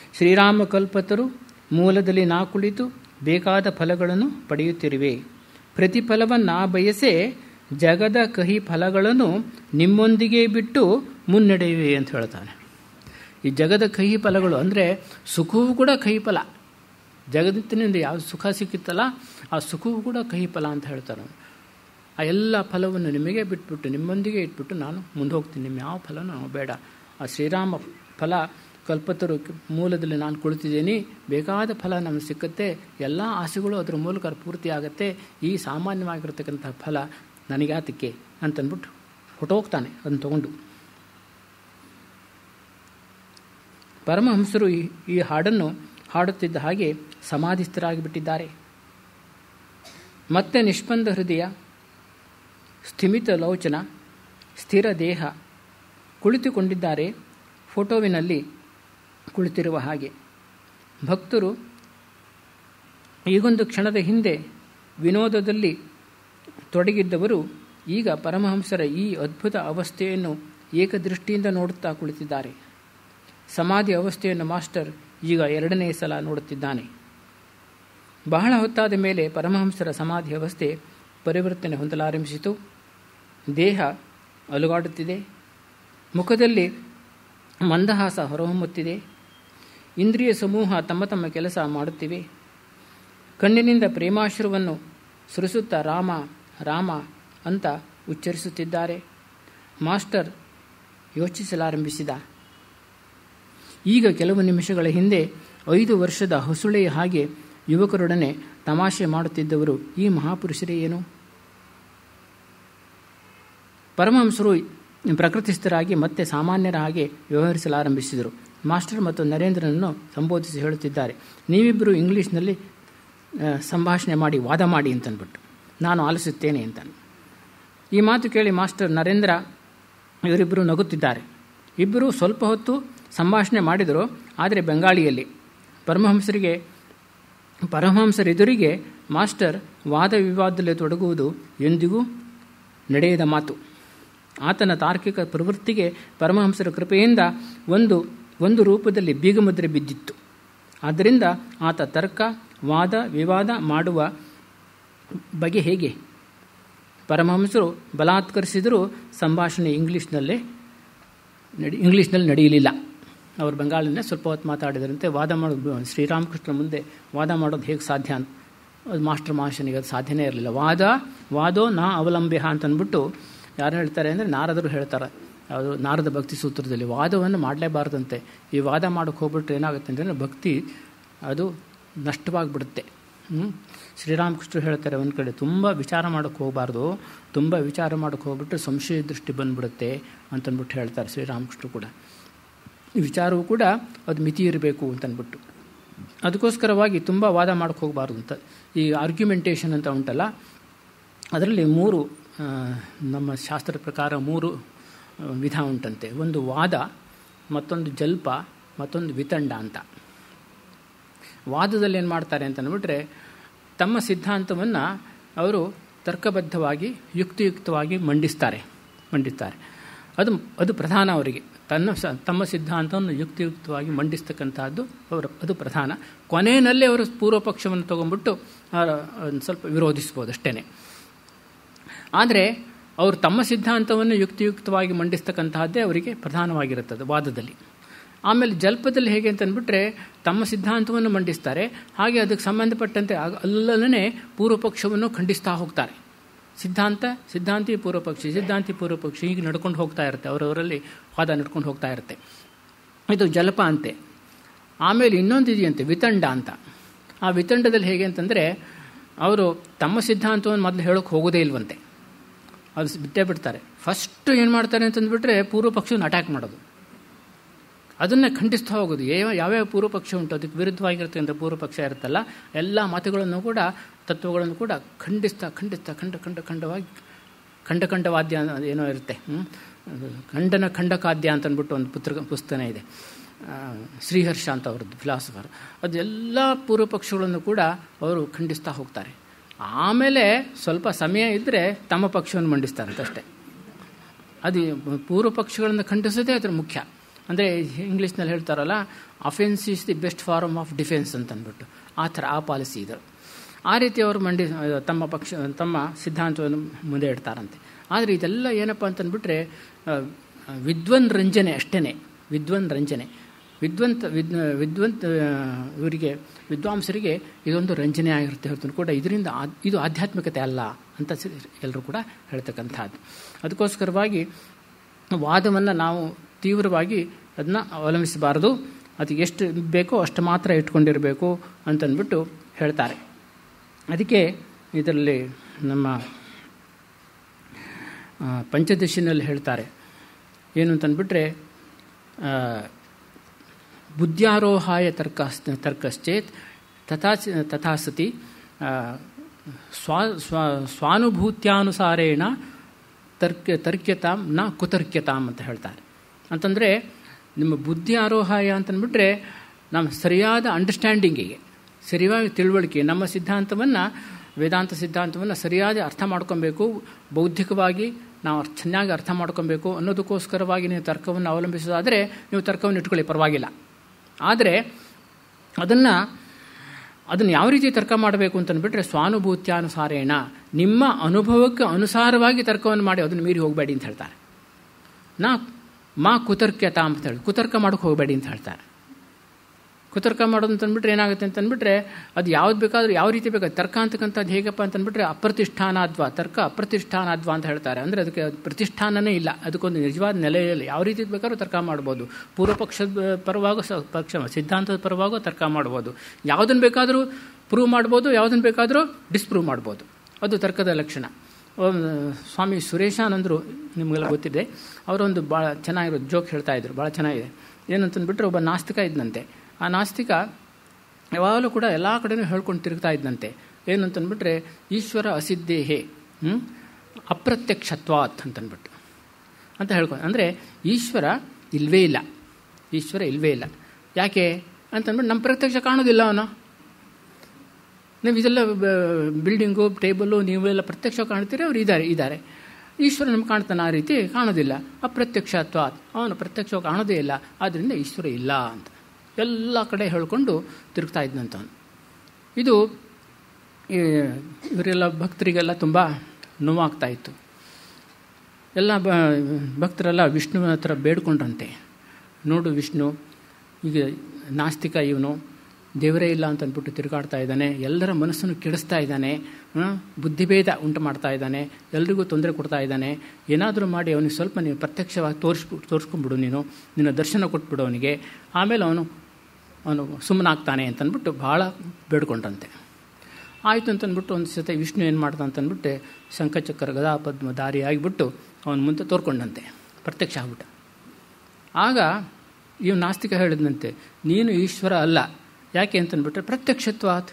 ಶ್ರೀರಾಮ ಕಲ್ಪತರು ಮೂಲದಲ್ಲಿ ನಾ ಕುಳಿತು ಬೇಕಾದ ಫಲಗಳನ್ನು ಪಡೆಯುತ್ತಿರುವೆ ಪ್ರತಿಫಲವನ್ನ ಬಯಸೆ ಜಗದ ಕಹಿ ಫಲಗಳನ್ನು ನಿಮ್ಮೊಂದಿಗೆ ಬಿಟ್ಟು ಮುನ್ನಡೆಯುವೆ ಅಂತ ಹೇಳ್ತಾನೆ ಈ ಜಗದ ಕಹಿ ಫಲಗಳು ಅಂದರೆ ಸುಖವೂ ಕೂಡ ಕಹಿ ಫಲ ಜಗತ್ತಿನಿಂದ ಯಾವ ಸುಖ ಸಿಕ್ಕಿತ್ತಲ್ಲ ಆ ಸುಖವೂ ಕೂಡ ಕಹಿ ಫಲ ಅಂತ ಹೇಳ್ತಾರೆ ಆ ಎಲ್ಲ ಫಲವನ್ನು ನಿಮಗೆ ಬಿಟ್ಬಿಟ್ಟು ನಿಮ್ಮೊಂದಿಗೆ ಇಟ್ಬಿಟ್ಟು ನಾನು ಮುಂದೆ ಹೋಗ್ತೀನಿ ನಿಮ್ಮ ಯಾವ ಫಲನೂ ಬೇಡ ಆ ಶ್ರೀರಾಮ ಫಲ ಕಲ್ಪತರು ಮೂಲದಲ್ಲಿ ನಾನು ಕುಳಿತಿದ್ದೀನಿ ಬೇಕಾದ ಫಲ ನಮಗೆ ಸಿಕ್ಕುತ್ತೆ ಎಲ್ಲ ಆಸೆಗಳು ಅದರ ಮೂಲಕ ಪೂರ್ತಿ ಆಗುತ್ತೆ ಈ ಸಾಮಾನ್ಯವಾಗಿರ್ತಕ್ಕಂಥ ಫಲ ನನಗಾತಕ್ಕೆ ಅಂತಂದ್ಬಿಟ್ಟು ಹೊಟ್ಟೋಗ್ತಾನೆ ಅದನ್ನು ತಗೊಂಡು ಪರಮಹಂಸರು ಈ ಈ ಹಾಡನ್ನು ಹಾಡುತ್ತಿದ್ದ ಹಾಗೆ ಸಮಾಧಿಸ್ಥರಾಗಿಬಿಟ್ಟಿದ್ದಾರೆ ಮತ್ತೆ ನಿಷ್ಪಂದ ಹೃದಯ ಸ್ಥಿಮಿತ ಲೋಚನ ಸ್ಥಿರ ದೇಹ ಕುಳಿತುಕೊಂಡಿದ್ದಾರೆ ಫೋಟೋವಿನಲ್ಲಿ ಕುಳಿತಿರುವ ಹಾಗೆ ಭಕ್ತರು ಈಗೊಂದು ಕ್ಷಣದ ಹಿಂದೆ ವಿನೋದದಲ್ಲಿ ತೊಡಗಿದ್ದವರು ಈಗ ಪರಮಹಂಸರ ಈ ಅದ್ಭುತ ಅವಸ್ಥೆಯನ್ನು ಏಕದೃಷ್ಟಿಯಿಂದ ನೋಡುತ್ತಾ ಕುಳಿತಿದ್ದಾರೆ ಸಮಾಧಿ ಅವಸ್ಥೆಯನ್ನು ಮಾಸ್ಟರ್ ಈಗ ಎರಡನೇ ಸಲ ನೋಡುತ್ತಿದ್ದಾನೆ ಬಹಳ ಹೊತ್ತಾದ ಮೇಲೆ ಪರಮಹಂಸರ ಸಮಾಧಿ ಅವಸ್ಥೆ ಪರಿವರ್ತನೆ ಹೊಂದಲಾರಂಭಿಸಿತು ದೇಹ ಅಲುಗಾಡುತ್ತಿದೆ ಮುಖದಲ್ಲಿ ಮಂದಹಾಸ ಹೊರಹೊಮ್ಮುತ್ತಿದೆ ಇಂದ್ರಿಯ ಸಮೂಹ ತಮ್ಮ ತಮ್ಮ ಕೆಲಸ ಮಾಡುತ್ತಿವೆ ಕಣ್ಣಿನಿಂದ ಪ್ರೇಮಾಶ್ರವನ್ನು ಸುರಿಸುತ್ತಾ ರಾಮ ರಾಮ ಅಂತ ಉಚ್ಚರಿಸುತ್ತಿದ್ದಾರೆ ಮಾಸ್ಟರ್ ಯೋಚಿಸಲಾರಂಭಿಸಿದ ಈಗ ಕೆಲವು ನಿಮಿಷಗಳ ಹಿಂದೆ ಐದು ವರ್ಷದ ಹೊಸುಳೆಯ ಹಾಗೆ ಯುವಕರೊಡನೆ ತಮಾಷೆ ಮಾಡುತ್ತಿದ್ದವರು ಈ ಮಹಾಪುರುಷರೇ ಏನು ಪರಮಹಂಸರು ಪ್ರಕೃತಿಸ್ಥರಾಗಿ ಮತ್ತೆ ಸಾಮಾನ್ಯರ ಹಾಗೆ ವ್ಯವಹರಿಸಲಾರಂಭಿಸಿದರು ಮಾಸ್ಟರ್ ಮತ್ತು ನರೇಂದ್ರನನ್ನು ಸಂಬೋಧಿಸಿ ಹೇಳುತ್ತಿದ್ದಾರೆ ನೀವಿಬ್ಬರು ಇಂಗ್ಲೀಷ್ನಲ್ಲಿ ಸಂಭಾಷಣೆ ಮಾಡಿ ವಾದ ಮಾಡಿ ಅಂತನ್ಬಿಟ್ಟು ನಾನು ಆಲಿಸುತ್ತೇನೆ ಅಂತ ಈ ಮಾತು ಕೇಳಿ ಮಾಸ್ಟರ್ ನರೇಂದ್ರ ಇವರಿಬ್ಬರು ನಗುತ್ತಿದ್ದಾರೆ ಇಬ್ಬರು ಸ್ವಲ್ಪ ಹೊತ್ತು ಸಂಭಾಷಣೆ ಮಾಡಿದರು ಆದರೆ ಬೆಂಗಾಳಿಯಲ್ಲಿ ಪರಮಹಂಸರಿಗೆ ಪರಮಹಂಸರೆದುರಿಗೆ ಮಾಸ್ಟರ್ ವಾದ ವಿವಾದದಲ್ಲಿ ತೊಡಗುವುದು ಎಂದಿಗೂ ನಡೆಯದ ಮಾತು ಆತನ ತಾರ್ಕಿಕ ಪ್ರವೃತ್ತಿಗೆ ಪರಮಹಂಸರ ಕೃಪೆಯಿಂದ ಒಂದು ಒಂದು ರೂಪದಲ್ಲಿ ಬೀಗಮುದ್ರೆ ಬಿದ್ದಿತ್ತು ಆದ್ದರಿಂದ ಆತ ತರ್ಕ ವಾದ ವಿವಾದ ಮಾಡುವ ಬಗೆ ಹೇಗೆ ಪರಮಹಂಸರು ಬಲಾತ್ಕರಿಸಿದರೂ ಸಂಭಾಷಣೆ ಇಂಗ್ಲೀಷ್ನಲ್ಲೇ ನಡಿ ಇಂಗ್ಲೀಷ್ನಲ್ಲಿ ನಡೆಯಲಿಲ್ಲ ಅವರು ಬೆಂಗಾಳಿನೇ ಸ್ವಲ್ಪ ಹೊತ್ತು ಮಾತಾಡಿದರಂತೆ ವಾದ ಮಾಡೋದು ಶ್ರೀರಾಮಕೃಷ್ಣ ಮುಂದೆ ವಾದ ಮಾಡೋದು ಹೇಗೆ ಸಾಧ್ಯ ಅಂತ ಅದು ಮಾಸ್ಟರ್ ಮಹಾಶನಿಗೆ ಅದು ಸಾಧ್ಯನೇ ಇರಲಿಲ್ಲ ವಾದ ವಾದೋ ನಾ ಅವಲಂಬ್ಯ ಅಂತ ಅಂದ್ಬಿಟ್ಟು ಯಾರು ಹೇಳ್ತಾರೆ ಅಂದರೆ ನಾರದರು ಹೇಳ್ತಾರೆ ಅದು ನಾರದ ಭಕ್ತಿ ಸೂತ್ರದಲ್ಲಿ ವಾದವನ್ನು ಮಾಡಲೇಬಾರ್ದಂತೆ ಈ ವಾದ ಮಾಡೋಕ್ಕೆ ಹೋಗ್ಬಿಟ್ರೆ ಏನಾಗುತ್ತೆ ಅಂದರೆ ಭಕ್ತಿ ಅದು ನಷ್ಟವಾಗಿಬಿಡುತ್ತೆ ಶ್ರೀರಾಮಕೃಷ್ಣ ಹೇಳ್ತಾರೆ ಒಂದು ಕಡೆ ತುಂಬ ವಿಚಾರ ಮಾಡೋಕ್ಕೆ ಹೋಗಬಾರ್ದು ತುಂಬ ವಿಚಾರ ಮಾಡೋಕ್ಕೆ ಹೋಗ್ಬಿಟ್ರೆ ಸಂಶಯ ದೃಷ್ಟಿ ಬಂದ್ಬಿಡುತ್ತೆ ಅಂತಂದ್ಬಿಟ್ಟು ಹೇಳ್ತಾರೆ ಶ್ರೀರಾಮಕೃಷ್ಣ ಕೂಡ ವಿಚಾರವೂ ಕೂಡ ಅದು ಮಿತಿ ಇರಬೇಕು ಅಂತಂದ್ಬಿಟ್ಟು ಅದಕ್ಕೋಸ್ಕರವಾಗಿ ತುಂಬ ವಾದ ಮಾಡೋಕ್ಕೆ ಹೋಗಬಾರ್ದು ಅಂತ ಈ ಆರ್ಗ್ಯುಮೆಂಟೇಷನ್ ಅಂತ ಉಂಟಲ್ಲ ಅದರಲ್ಲಿ ಮೂರು ನಮ್ಮ ಶಾಸ್ತ್ರದ ಪ್ರಕಾರ ಮೂರು ವಿಧ ಉಂಟಂತೆ ಒಂದು ವಾದ ಮತ್ತೊಂದು ಜಲ್ಪ ಮತ್ತೊಂದು ವಿತಂಡ ಅಂತ ವಾದದಲ್ಲಿ ಏನು ಮಾಡ್ತಾರೆ ಅಂತ ಅಂದ್ಬಿಟ್ರೆ ತಮ್ಮ ಸಿದ್ಧಾಂತವನ್ನು ಅವರು ತರ್ಕಬದ್ಧವಾಗಿ ಯುಕ್ತಿಯುಕ್ತವಾಗಿ ಮಂಡಿಸ್ತಾರೆ ಮಂಡಿಸ್ತಾರೆ ಅದು ಅದು ಪ್ರಧಾನ ಅವರಿಗೆ ತನ್ನ ಸ ತಮ್ಮ ಸಿದ್ಧಾಂತವನ್ನು ಯುಕ್ತಿಯುಕ್ತವಾಗಿ ಮಂಡಿಸ್ತಕ್ಕಂಥದ್ದು ಅವರ ಅದು ಪ್ರಧಾನ ಕೊನೆಯಲ್ಲಿ ಅವರು ಪೂರ್ವ ಪಕ್ಷವನ್ನು ತೊಗೊಂಡ್ಬಿಟ್ಟು ಒಂದು ಸ್ವಲ್ಪ ವಿರೋಧಿಸ್ಬೋದು ಅಷ್ಟೇ ಆದರೆ ಅವರು ತಮ್ಮ ಸಿದ್ಧಾಂತವನ್ನು ಯುಕ್ತಿಯುಕ್ತವಾಗಿ ಮಂಡಿಸ್ತಕ್ಕಂತಹದ್ದೇ ಅವರಿಗೆ ಪ್ರಧಾನವಾಗಿರುತ್ತದೆ ವಾದದಲ್ಲಿ ಆಮೇಲೆ ಜಲ್ಪದಲ್ಲಿ ಹೇಗೆ ಅಂತ ಅಂದ್ಬಿಟ್ರೆ ತಮ್ಮ ಸಿದ್ಧಾಂತವನ್ನು ಮಂಡಿಸ್ತಾರೆ ಹಾಗೆ ಅದಕ್ಕೆ ಸಂಬಂಧಪಟ್ಟಂತೆ ಅಲ್ಲೇ ಪೂರ್ವ ಪಕ್ಷವನ್ನು ಖಂಡಿಸ್ತಾ ಹೋಗ್ತಾರೆ ಸಿದ್ಧಾಂತ ಸಿದ್ಧಾಂತಿ ಪೂರ್ವಪಕ್ಷಿ ಸಿದ್ಧಾಂತಿ ಪೂರ್ವಪಕ್ಷಿ ಹೀಗೆ ನಡ್ಕೊಂಡು ಹೋಗ್ತಾ ಇರುತ್ತೆ ಅವರವರಲ್ಲಿ ವಾದ ನಡ್ಕೊಂಡು ಹೋಗ್ತಾ ಇರುತ್ತೆ ಇದು ಜಲಪ ಅಂತೆ ಆಮೇಲೆ ಇನ್ನೊಂದು ಇದೆಯಂತೆ ವಿತಂಡ ಅಂತ ಆ ವಿತಂಡದಲ್ಲಿ ಹೇಗೆ ಅಂತಂದರೆ ಅವರು ತಮ್ಮ ಸಿದ್ಧಾಂತವನ್ನು ಮೊದಲು ಹೇಳೋಕೆ ಹೋಗೋದೇ ಇಲ್ವಂತೆ ಅದು ಬಿಟ್ಟೇ ಬಿಡ್ತಾರೆ ಫಸ್ಟ್ ಏನು ಮಾಡ್ತಾರೆ ಅಂತಂದ್ಬಿಟ್ರೆ ಪೂರ್ವ ಪಕ್ಷವನ್ನು ಅಟ್ಯಾಕ್ ಮಾಡೋದು ಅದನ್ನೇ ಖಂಡಿಸ್ತಾ ಹೋಗೋದು ಯಾವ ಯಾವ್ಯಾವ ಪೂರ್ವ ಪಕ್ಷ ಉಂಟು ಅದಕ್ಕೆ ವಿರುದ್ಧವಾಗಿರ್ತಕ್ಕಂಥ ಪೂರ್ವ ಪಕ್ಷ ಇರುತ್ತಲ್ಲ ಎಲ್ಲ ಮತಗಳನ್ನು ಕೂಡ ತತ್ವಗಳನ್ನು ಕೂಡ ಖಂಡಿಸ್ತಾ ಖಂಡಿಸ್ತಾ ಖಂಡ ಖಂಡ ಖಂಡವಾಗಿ ಖಂಡ ಖಂಡವಾದ್ಯ ಏನೋ ಇರುತ್ತೆ ಖಂಡನ ಖಂಡಕಾದ್ಯ ಅಂತ ಅಂದ್ಬಿಟ್ಟು ಒಂದು ಪುಸ್ತಕ ಪುಸ್ತಕ ಇದೆ ಶ್ರೀಹರ್ಷ ಅಂತ ಅವ್ರದ್ದು ಫಿಲಾಸಫರ್ ಅದು ಎಲ್ಲ ಪೂರ್ವ ಪಕ್ಷಗಳನ್ನು ಕೂಡ ಅವರು ಖಂಡಿಸ್ತಾ ಹೋಗ್ತಾರೆ ಆಮೇಲೆ ಸ್ವಲ್ಪ ಸಮಯ ಇದ್ದರೆ ತಮ್ಮ ಪಕ್ಷವನ್ನು ಮಂಡಿಸ್ತಾರಂತೆ ಅಷ್ಟೇ ಅದು ಪೂರ್ವ ಪಕ್ಷಗಳನ್ನು ಖಂಡಿಸೋದೇ ಅದರ ಮುಖ್ಯ ಅಂದರೆ ಇಂಗ್ಲೀಷ್ನಲ್ಲಿ ಹೇಳ್ತಾರಲ್ಲ offence is the best form of defence ಅಂತ ಅಂದ್ಬಿಟ್ಟು ಆ ಥರ ಆ ಪಾಲಿಸಿ ಇದು ಆ ರೀತಿ ಅವರು ಮಂಡಿ ತಮ್ಮ ಪಕ್ಷ ತಮ್ಮ ಸಿದ್ಧಾಂತವನ್ನು ಮುಂದೆ ಇಡ್ತಾರಂತೆ ಆದರೆ ಇದೆಲ್ಲ ಏನಪ್ಪ ಅಂತಂದ್ಬಿಟ್ರೆ ವಿದ್ವನ್ ರಂಜನೆ ಅಷ್ಟೇ ವಿದ್ವನ್ ರಂಜನೆ ವಿದ್ವಂತ ವಿದ್ ವಿದ್ವಂತ ಇವರಿಗೆ ವಿದ್ವಾಂಸರಿಗೆ ಇದೊಂದು ರಂಜನೆ ಆಗಿರುತ್ತೆ ಹೊರತು ಕೂಡ ಇದರಿಂದ ಇದು ಆಧ್ಯಾತ್ಮಿಕತೆ ಅಲ್ಲ ಅಂತ ಎಲ್ಲರೂ ಕೂಡ ಹೇಳ್ತಕ್ಕಂಥದ್ದು ಅದಕ್ಕೋಸ್ಕರವಾಗಿ ವಾದವನ್ನು ನಾವು ತೀವ್ರವಾಗಿ ಅದನ್ನ ಅವಲಂಬಿಸಬಾರದು ಅದು ಎಷ್ಟು ಬೇಕೋ ಅಷ್ಟು ಮಾತ್ರ ಇಟ್ಕೊಂಡಿರಬೇಕು ಅಂತಂದ್ಬಿಟ್ಟು ಹೇಳ್ತಾರೆ ಅದಕ್ಕೆ ಇದರಲ್ಲಿ ನಮ್ಮ ಪಂಚದಶಿನಲ್ಲಿ ಹೇಳ್ತಾರೆ ಏನು ಅಂತಂದ್ಬಿಟ್ರೆ ಬುದ್ಧ್ಯಾರೋಹಾಯ ತರ್ಕ ತರ್ಕಶ್ಚೇತ್ ತಥಾ ತಥಾ ಸತಿ ಸ್ವಾ ಸ್ವಾ ಸ್ವಾನುಭೂತ್ಯಾನುಸಾರೇಣ ತರ್ಕ ತರ್ಕ್ಯತಾಂ ನ ಕುತರ್ಕ್ಯತಾಂ ಅಂತ ಹೇಳ್ತಾರೆ ಅಂತಂದರೆ ನಿಮ್ಮ ಬುದ್ಧಿ ಆರೋಹಾಯ ಅಂತಂದ್ಬಿಟ್ರೆ ನಮ್ಮ ಸರಿಯಾದ ಅಂಡರ್ಸ್ಟ್ಯಾಂಡಿಂಗಿಗೆ ಸರಿಯಾದ ತಿಳುವಳಿಕೆ ನಮ್ಮ ಸಿದ್ಧಾಂತವನ್ನು ವೇದಾಂತ ಸಿದ್ಧಾಂತವನ್ನು ಸರಿಯಾದ ಅರ್ಥ ಮಾಡ್ಕೊಬೇಕು ಬೌದ್ಧಿಕವಾಗಿ ನಾವು ಚೆನ್ನಾಗಿ ಅರ್ಥ ಮಾಡ್ಕೊಬೇಕು ಅನ್ನೋದಕ್ಕೋಸ್ಕರವಾಗಿ ನೀವು ತರ್ಕವನ್ನು ಅವಲಂಬಿಸೋದಾದರೆ ನೀವು ತರ್ಕವನ್ನು ಇಟ್ಕೊಳ್ಳಿ ಪರವಾಗಿಲ್ಲ ಆದರೆ ಅದನ್ನು ಅದನ್ನು ಯಾವ ರೀತಿ ತರ್ಕ ಮಾಡಬೇಕು ಅಂತಂದ್ಬಿಟ್ರೆ ಸ್ವಾನುಭೂತ್ಯಾನುಸಾರೇಣ ನಿಮ್ಮ ಅನುಭವಕ್ಕೆ ಅನುಸಾರವಾಗಿ ತರ್ಕವನ್ನು ಮಾಡಿ ಅದನ್ನು ಮೀರಿ ಹೋಗಬೇಡಿ ಅಂತ ಹೇಳ್ತಾರೆ ನಾ ಮಾ ಕುತರ್ಕ್ಯತ ಅಂತ ಹೇಳಿ ಕುತರ್ಕ ಮಾಡೋಕ್ಕೆ ಹೋಗಬೇಡಿ ಅಂತ ಹೇಳ್ತಾರೆ ಕುತರ್ಕ ಮಾಡೋದು ಅಂತಂದ್ಬಿಟ್ರೆ ಏನಾಗುತ್ತೆ ಅಂತಂದ್ಬಿಟ್ರೆ ಅದು ಯಾವ್ದು ಬೇಕಾದ್ರೂ ಯಾವ ರೀತಿ ಬೇಕಾದ್ರೆ ತರ್ಕ ಅಂತಕ್ಕಂಥದ್ದು ಹೇಗಪ್ಪ ಅಂತಂದ್ಬಿಟ್ರೆ ಅಪ್ರತಿಷ್ಠಾನಾದ್ವಾ ತರ್ಕ ಅಪ್ರತಿಷ್ಠಾನಾದ್ವಾ ಅಂತ ಹೇಳ್ತಾರೆ ಅಂದರೆ ಅದಕ್ಕೆ ಪ್ರತಿಷ್ಠಾನನೇ ಇಲ್ಲ ಅದಕ್ಕೊಂದು ನಿಜವಾದ ನೆಲೆ ಇಲ್ಲ ಯಾವ ರೀತಿ ಬೇಕಾದ್ರೂ ತರ್ಕ ಮಾಡ್ಬೋದು ಪೂರ್ವ ಪಕ್ಷದ ಪರವಾಗೋ ಸ ಪಕ್ಷ ಸಿದ್ಧಾಂತದ ಪರವಾಗೋ ತರ್ಕ ಮಾಡ್ಬೋದು ಯಾವುದನ್ನು ಬೇಕಾದರೂ ಪ್ರೂವ್ ಮಾಡ್ಬೋದು ಯಾವುದನ್ನು ಬೇಕಾದರೂ ಡಿಸ್ಪ್ರೂವ್ ಮಾಡ್ಬೋದು ಅದು ತರ್ಕದ ಲಕ್ಷಣ ಸ್ವಾಮಿ ಸುರೇಶಾನಂದರು ನಿಮಗೆಲ್ಲ ಗೊತ್ತಿದೆ ಅವರೊಂದು ಭಾಳ ಚೆನ್ನಾಗಿರೋ ಜೋಕ್ ಹೇಳ್ತಾ ಇದ್ರು ಭಾಳ ಚೆನ್ನಾಗಿದೆ ಏನಂತಂದ್ಬಿಟ್ರೆ ಒಬ್ಬ ನಾಸ್ತಿಕ ಇದ್ದಂತೆ ಆ ನಾಸ್ತಿಕ ಯಾವಾಗಲೂ ಕೂಡ ಎಲ್ಲ ಕಡೆನೂ ಹೇಳ್ಕೊಂಡು ತಿರುಗ್ತಾ ಇದ್ದಂತೆ ಏನಂತಂದ್ಬಿಟ್ರೆ ಈಶ್ವರ ಅಸಿದ್ದೇಹೇ ಅಪ್ರತ್ಯಕ್ಷತ್ವಾತ್ ಅಂತಂದ್ಬಿಟ್ಟು ಅಂತ ಹೇಳ್ಕೊಂಡು ಅಂದರೆ ಈಶ್ವರ ಇಲ್ವೇ ಇಲ್ಲ ಈಶ್ವರ ಇಲ್ವೇ ಇಲ್ಲ ಯಾಕೆ ಅಂತಂದ್ಬಿಟ್ಟು ನಮ್ಮ ಪ್ರತ್ಯಕ್ಷ ಕಾಣೋದಿಲ್ಲ ಅವನು ನೀವು ಇದೆಲ್ಲ ಬಿಲ್ಡಿಂಗು ಟೇಬಲ್ಲು ನೀವೆಲ್ಲ ಪ್ರತ್ಯಕ್ಷ ಕಾಣ್ತೀರಿ ಅವ್ರು ಇದ್ದಾರೆ ಇದ್ದಾರೆ ಈಶ್ವರ ನಮ್ಗೆ ಕಾಣ್ತಾನೆ ಆ ರೀತಿ ಕಾಣೋದಿಲ್ಲ ಅಪ್ರತ್ಯಕ್ಷತ್ವ ಅವನು ಪ್ರತ್ಯಕ್ಷ ಕಾಣೋದೇ ಇಲ್ಲ ಆದ್ದರಿಂದ ಈಶ್ವರ ಇಲ್ಲ ಅಂತ ಎಲ್ಲ ಕಡೆ ಹೇಳ್ಕೊಂಡು ತಿರುಗ್ತಾ ಇದ್ದಂಥವನು ಇದು ಇವರೆಲ್ಲ ಭಕ್ತರಿಗೆಲ್ಲ ತುಂಬ ನೋವಾಗ್ತಾ ಇತ್ತು ಎಲ್ಲ ಬ ಭಕ್ತರೆಲ್ಲ ವಿಷ್ಣುವಿನ ಹತ್ರ ಬೇಡ್ಕೊಂಡ್ರಂತೆ ನೋಡು ವಿಷ್ಣು ಈಗ ನಾಸ್ತಿಕ ಇವನು ದೇವರೇ ಇಲ್ಲ ಅಂತ ಅಂದ್ಬಿಟ್ಟು ತಿರುಗಾಡ್ತಾ ಇದ್ದಾನೆ ಎಲ್ಲರ ಮನಸ್ಸನ್ನು ಕೆಡಿಸ್ತಾ ಇದ್ದಾನೆ ಬುದ್ಧಿಭೇದ ಉಂಟು ಮಾಡ್ತಾ ಇದ್ದಾನೆ ಎಲ್ರಿಗೂ ತೊಂದರೆ ಕೊಡ್ತಾ ಇದ್ದಾನೆ ಏನಾದರೂ ಮಾಡಿ ಅವನಿಗೆ ಸ್ವಲ್ಪ ನೀವು ಪ್ರತ್ಯಕ್ಷವಾಗಿ ತೋರಿಸ್ಬಿಟ್ಟು ತೋರಿಸ್ಕೊಂಡ್ಬಿಡು ನೀನು ನಿನ್ನ ದರ್ಶನ ಕೊಟ್ಬಿಡು ಅವನಿಗೆ ಆಮೇಲೆ ಅವನು ಅವನು ಸುಮ್ಮನಾಗ್ತಾನೆ ಅಂತಂದ್ಬಿಟ್ಟು ಭಾಳ ಬೇಡ್ಕೊಂಡ್ರಂತೆ ಆಯಿತು ಅಂತಂದ್ಬಿಟ್ಟು ಒಂದು ಸತಿ ವಿಷ್ಣು ಏನು ಮಾಡ್ದ ಅಂತಂದ್ಬಿಟ್ಟು ಶಂಖಚಕ್ರ ಗದಾ ಪದ್ಮ ದಾರಿ ಆಗಿಬಿಟ್ಟು ಅವನ ಮುಂದೆ ತೋರ್ಕೊಂಡಂತೆ ಪ್ರತ್ಯಕ್ಷ ಆಗ್ಬಿಟ್ಟ ಆಗ ಇವ್ ನಾಸ್ತಿಕ ಹೇಳಿದಂತೆ ನೀನು ಈಶ್ವರ ಅಲ್ಲ ಯಾಕೆ ಅಂತಂದ್ಬಿಟ್ರೆ ಪ್ರತ್ಯಕ್ಷತ್ವಾತ್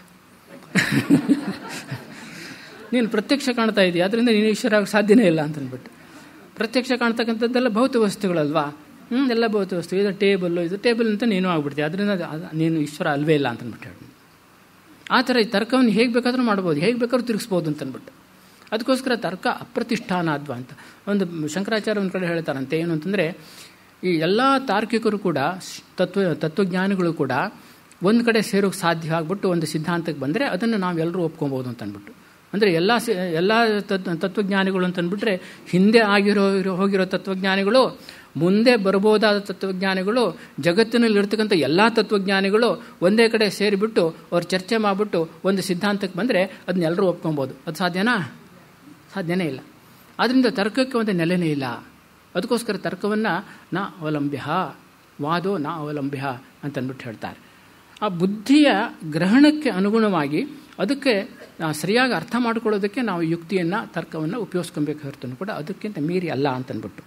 ನೀನು ಪ್ರತ್ಯಕ್ಷ ಕಾಣ್ತಾ ಇದೆಯಾ ಅದರಿಂದ ನೀನು ಈಶ್ವರ ಆಗೋಕ್ಕೆ ಸಾಧ್ಯನೇ ಇಲ್ಲ ಅಂತಂದ್ಬಿಟ್ಟು ಪ್ರತ್ಯಕ್ಷ ಕಾಣ್ತಕ್ಕಂಥದ್ದೆಲ್ಲ ಭೌತ ವಸ್ತುಗಳಲ್ವಾ ಹ್ಞೂ ಎಲ್ಲ ಭೌತ ವಸ್ತು ಇದು ಟೇಬಲ್ಲು ಇದು ಟೇಬಲ್ ಅಂತ ನೀನು ಆಗ್ಬಿಡ್ತೀಯ ಅದರಿಂದ ನೀನು ಈಶ್ವರ ಅಲ್ವೇ ಇಲ್ಲ ಅಂತಂದ್ಬಿಟ್ಟು ಹೇಳಿ ಆ ಥರ ಈ ತರ್ಕವನ್ನು ಹೇಗೆ ಬೇಕಾದರೂ ಮಾಡ್ಬೋದು ಹೇಗೆ ಬೇಕಾದ್ರೂ ತಿರುಗಿಸ್ಬೋದು ಅಂತಂದ್ಬಿಟ್ಟು ಅದಕ್ಕೋಸ್ಕರ ತರ್ಕ ಅಪ್ರತಿಷ್ಠಾನಾದ್ವ ಅಂತ ಒಂದು ಶಂಕರಾಚಾರ್ಯ ಒಂದು ಕಡೆ ಹೇಳ್ತಾರಂತೆ ಏನು ಅಂತಂದರೆ ಈ ಎಲ್ಲ ತಾರ್ಕಿಕರು ಕೂಡ ತತ್ವ ತತ್ವಜ್ಞಾನಿಗಳು ಕೂಡ ಒಂದು ಕಡೆ ಸೇರೋಕ್ಕೆ ಸಾಧ್ಯ ಆಗ್ಬಿಟ್ಟು ಒಂದು ಸಿದ್ಧಾಂತಕ್ಕೆ ಬಂದರೆ ಅದನ್ನು ನಾವೆಲ್ಲರೂ ಒಪ್ಕೊಬೋದು ಅಂತ ಅಂದ್ಬಿಟ್ಟು ಅಂದರೆ ಎಲ್ಲ ಎಲ್ಲ ತತ್ವಜ್ಞಾನಿಗಳು ಅಂತಂದ್ಬಿಟ್ರೆ ಹಿಂದೆ ಆಗಿರೋ ಹೋಗಿರೋ ತತ್ವಜ್ಞಾನಿಗಳು ಮುಂದೆ ಬರ್ಬೋದಾದ ತತ್ವಜ್ಞಾನಿಗಳು ಜಗತ್ತಿನಲ್ಲಿ ಇರ್ತಕ್ಕಂಥ ಎಲ್ಲ ತತ್ವಜ್ಞಾನಿಗಳು ಒಂದೇ ಕಡೆ ಸೇರಿಬಿಟ್ಟು ಅವ್ರು ಚರ್ಚೆ ಮಾಡಿಬಿಟ್ಟು ಒಂದು ಸಿದ್ಧಾಂತಕ್ಕೆ ಬಂದರೆ ಅದನ್ನ ಎಲ್ಲರೂ ಒಪ್ಕೊಬೋದು ಅದು ಸಾಧ್ಯನಾ ಸಾಧ್ಯನೇ ಇಲ್ಲ ಆದ್ದರಿಂದ ತರ್ಕಕ್ಕೆ ಒಂದು ನೆಲೆನೇ ಇಲ್ಲ ಅದಕ್ಕೋಸ್ಕರ ತರ್ಕವನ್ನು ನ ಅವಲಂಬ್ಯ ವಾದೋ ನ ಅವಲಂಬ್ಯ ಅಂತಂದ್ಬಿಟ್ಟು ಹೇಳ್ತಾರೆ ಆ ಬುದ್ಧಿಯ ಗ್ರಹಣಕ್ಕೆ ಅನುಗುಣವಾಗಿ ಅದಕ್ಕೆ ಸರಿಯಾಗಿ ಅರ್ಥ ಮಾಡ್ಕೊಳ್ಳೋದಕ್ಕೆ ನಾವು ಯುಕ್ತಿಯನ್ನು ತರ್ಕವನ್ನು ಉಪಯೋಗಿಸ್ಕೊಬೇಕು ಹೊರತು ಕೂಡ ಅದಕ್ಕಿಂತ ಮೀರಿ ಅಲ್ಲ ಅಂತಂದ್ಬಿಟ್ಟು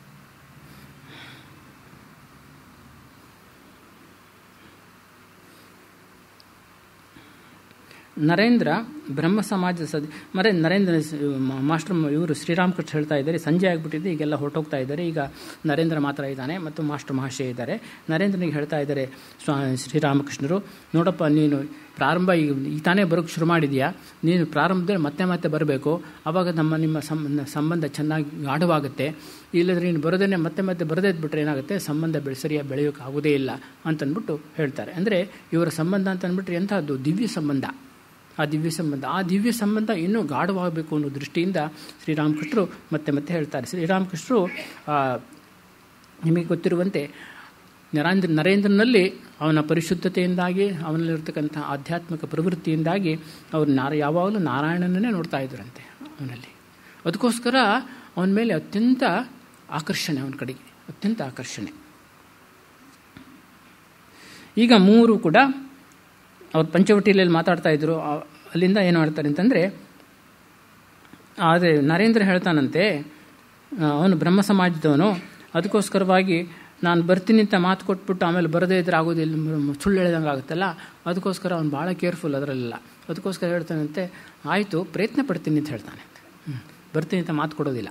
ನರೇಂದ್ರ ಬ್ರಹ್ಮ ಸಮಾಜ ಸದ ಮರೆ ನರೇಂದ್ರ ಮಾಸ್ಟರ್ ಇವರು ಶ್ರೀರಾಮಕೃಷ್ಣ ಹೇಳ್ತಾ ಇದ್ದಾರೆ ಸಂಜೆ ಆಗಿಬಿಟ್ಟಿದೆ ಈಗೆಲ್ಲ ಹೊರಟೋಗ್ತಾ ಇದ್ದಾರೆ ಈಗ ನರೇಂದ್ರ ಮಾತ್ರ ಇದ್ದಾನೆ ಮತ್ತು ಮಾಸ್ಟರ್ ಮಹಾಶಯ ಇದ್ದಾರೆ ನರೇಂದ್ರನಿಗೆ ಹೇಳ್ತಾ ಇದ್ದಾರೆ ಸ್ವಾ ಶ್ರೀರಾಮಕೃಷ್ಣರು ನೋಡಪ್ಪ ನೀನು ಪ್ರಾರಂಭ ಈಗ ಈ ತಾನೇ ಬರೋಕ್ಕೆ ಶುರು ಮಾಡಿದೆಯಾ ನೀನು ಪ್ರಾರಂಭದಲ್ಲಿ ಮತ್ತೆ ಮತ್ತೆ ಬರಬೇಕು ಆವಾಗ ನಮ್ಮ ನಿಮ್ಮ ಸಂಬಂಧ ಚೆನ್ನಾಗಿ ಗಾಢವಾಗುತ್ತೆ ಇಲ್ಲದ್ರೆ ನೀನು ಬರೋದನ್ನೇ ಮತ್ತೆ ಮತ್ತೆ ಬರದೇ ಬಿಟ್ಟರೆ ಏನಾಗುತ್ತೆ ಸಂಬಂಧ ಬೆಳೆ ಸರಿಯಾಗಿ ಬೆಳೆಯೋಕೆ ಆಗೋದೇ ಇಲ್ಲ ಅಂತಂದ್ಬಿಟ್ಟು ಹೇಳ್ತಾರೆ ಅಂದರೆ ಇವರ ಸಂಬಂಧ ಅಂತ ಅಂದ್ಬಿಟ್ರೆ ಎಂಥದ್ದು ದಿವ್ಯ ಸಂಬಂಧ ಆ ದಿವ್ಯ ಸಂಬಂಧ ಆ ದಿವ್ಯ ಸಂಬಂಧ ಇನ್ನೂ ಗಾಢವಾಗಬೇಕು ಅನ್ನೋ ದೃಷ್ಟಿಯಿಂದ ಶ್ರೀರಾಮಕೃಷ್ಣರು ಮತ್ತೆ ಮತ್ತೆ ಹೇಳ್ತಾರೆ ಶ್ರೀರಾಮಕೃಷ್ಣರು ನಿಮಗೆ ಗೊತ್ತಿರುವಂತೆ ನರೇಂದ್ರ ನರೇಂದ್ರನಲ್ಲಿ ಅವನ ಪರಿಶುದ್ಧತೆಯಿಂದಾಗಿ ಅವನಲ್ಲಿರ್ತಕ್ಕಂಥ ಆಧ್ಯಾತ್ಮಿಕ ಪ್ರವೃತ್ತಿಯಿಂದಾಗಿ ಅವರು ನಾರ ಯಾವಾಗಲೂ ನಾರಾಯಣನನ್ನೇ ನೋಡ್ತಾ ಇದ್ರಂತೆ ಅವನಲ್ಲಿ ಅದಕ್ಕೋಸ್ಕರ ಅವನ ಮೇಲೆ ಅತ್ಯಂತ ಆಕರ್ಷಣೆ ಅವನ ಕಡೆಗೆ ಅತ್ಯಂತ ಆಕರ್ಷಣೆ ಈಗ ಮೂರು ಕೂಡ ಅವ್ರು ಪಂಚವಟಿಯಲ್ಲಿ ಮಾತಾಡ್ತಾ ಇದ್ರು ಅಲ್ಲಿಂದ ಏನು ಮಾಡ್ತಾರೆ ಅಂತಂದರೆ ಆದರೆ ನರೇಂದ್ರ ಹೇಳ್ತಾನಂತೆ ಅವನು ಬ್ರಹ್ಮ ಸಮಾಜದವನು ಅದಕ್ಕೋಸ್ಕರವಾಗಿ ನಾನು ಬರ್ತೀನಿ ಅಂತ ಮಾತು ಕೊಟ್ಬಿಟ್ಟು ಆಮೇಲೆ ಬರದೇ ಇದ್ರೆ ಆಗೋದಿಲ್ಲ ಸುಳ್ಳು ಹೇಳ್ದಂಗೆ ಆಗುತ್ತಲ್ಲ ಅದಕ್ಕೋಸ್ಕರ ಅವನು ಭಾಳ ಕೇರ್ಫುಲ್ ಅದರಲ್ಲ ಅದಕ್ಕೋಸ್ಕರ ಹೇಳ್ತಾನಂತೆ ಆಯಿತು ಪ್ರಯತ್ನ ಪಡ್ತೀನಿ ಅಂತ ಹೇಳ್ತಾನೆ ಬರ್ತೀನಿ ಅಂತ ಮಾತು ಕೊಡೋದಿಲ್ಲ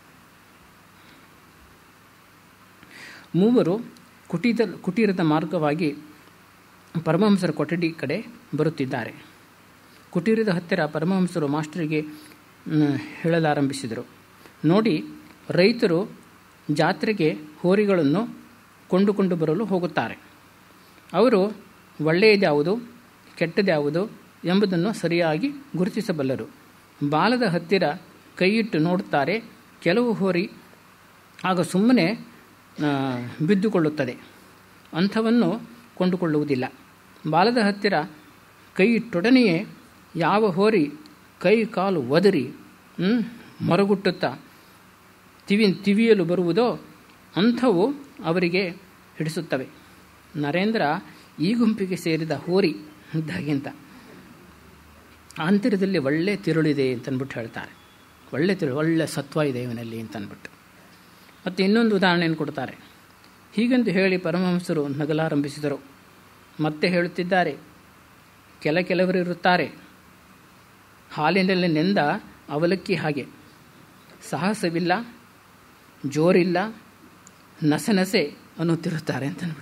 ಮೂವರು ಕುಟೀರ ಕುಟೀರದ ಮಾರ್ಗವಾಗಿ ಪರಮಹಂಸರ ಕೊಠಡಿ ಕಡೆ ಬರುತ್ತಿದ್ದಾರೆ ಕುಟೀರದ ಹತ್ತಿರ ಪರಮಹಂಸರು ಮಾಸ್ಟರಿಗೆ ಹೇಳಲಾರಂಭಿಸಿದರು ನೋಡಿ ರೈತರು ಜಾತ್ರೆಗೆ ಹೋರಿಗಳನ್ನು ಕೊಂಡುಕೊಂಡು ಬರಲು ಹೋಗುತ್ತಾರೆ ಅವರು ಒಳ್ಳೆಯದ್ಯಾವುದು ಕೆಟ್ಟದ್ಯಾವುದು ಎಂಬುದನ್ನು ಸರಿಯಾಗಿ ಗುರುತಿಸಬಲ್ಲರು ಬಾಲದ ಹತ್ತಿರ ಕೈಯಿಟ್ಟು ನೋಡುತ್ತಾರೆ ಕೆಲವು ಹೋರಿ ಆಗ ಸುಮ್ಮನೆ ಬಿದ್ದುಕೊಳ್ಳುತ್ತದೆ ಅಂಥವನ್ನು ಕೊಂಡುಕೊಳ್ಳುವುದಿಲ್ಲ ಬಾಲದ ಹತ್ತಿರ ಕೈಯಿಟ್ಟೊಡನೆಯೇ ಯಾವ ಹೋರಿ ಕೈ ಕಾಲು ಒದರಿ ಮರಗುಟ್ಟುತ್ತಾ ತಿವಿ ತಿವಿಯಲು ಬರುವುದೋ ಅಂಥವು ಅವರಿಗೆ ಹಿಡಿಸುತ್ತವೆ ನರೇಂದ್ರ ಈ ಗುಂಪಿಗೆ ಸೇರಿದ ಹೋರಿ ಇದ್ದಾಗಿಂತ ಆಂತರ್ಯದಲ್ಲಿ ಒಳ್ಳೆ ತಿರುಳಿದೆ ಅಂತನ್ಬಿಟ್ಟು ಹೇಳ್ತಾರೆ ಒಳ್ಳೆ ತಿರುಳು ಒಳ್ಳೆ ಸತ್ವ ಇದೆ ಇವನಲ್ಲಿ ಅಂತನ್ಬಿಟ್ಟು ಮತ್ತು ಇನ್ನೊಂದು ಉದಾಹರಣೆಯನ್ನು ಕೊಡ್ತಾರೆ ಹೀಗೆಂದು ಹೇಳಿ ಪರಮಹಂಸರು ನಗಲಾರಂಭಿಸಿದರು ಮತ್ತೆ ಹೇಳುತ್ತಿದ್ದಾರೆ ಕೆಲ ಕೆಲವರು ಇರುತ್ತಾರೆ ಹಾಲಿನಲ್ಲಿ ನೆಂದ ಅವಲಕ್ಕಿ ಹಾಗೆ ಸಾಹಸವಿಲ್ಲ ಜೋರಿಲ್ಲ ನಸೆ ನಸೆ ಅನ್ನುತ್ತಿರುತ್ತಾರೆ ಅಂತನ್ಬಿಟ್ಟು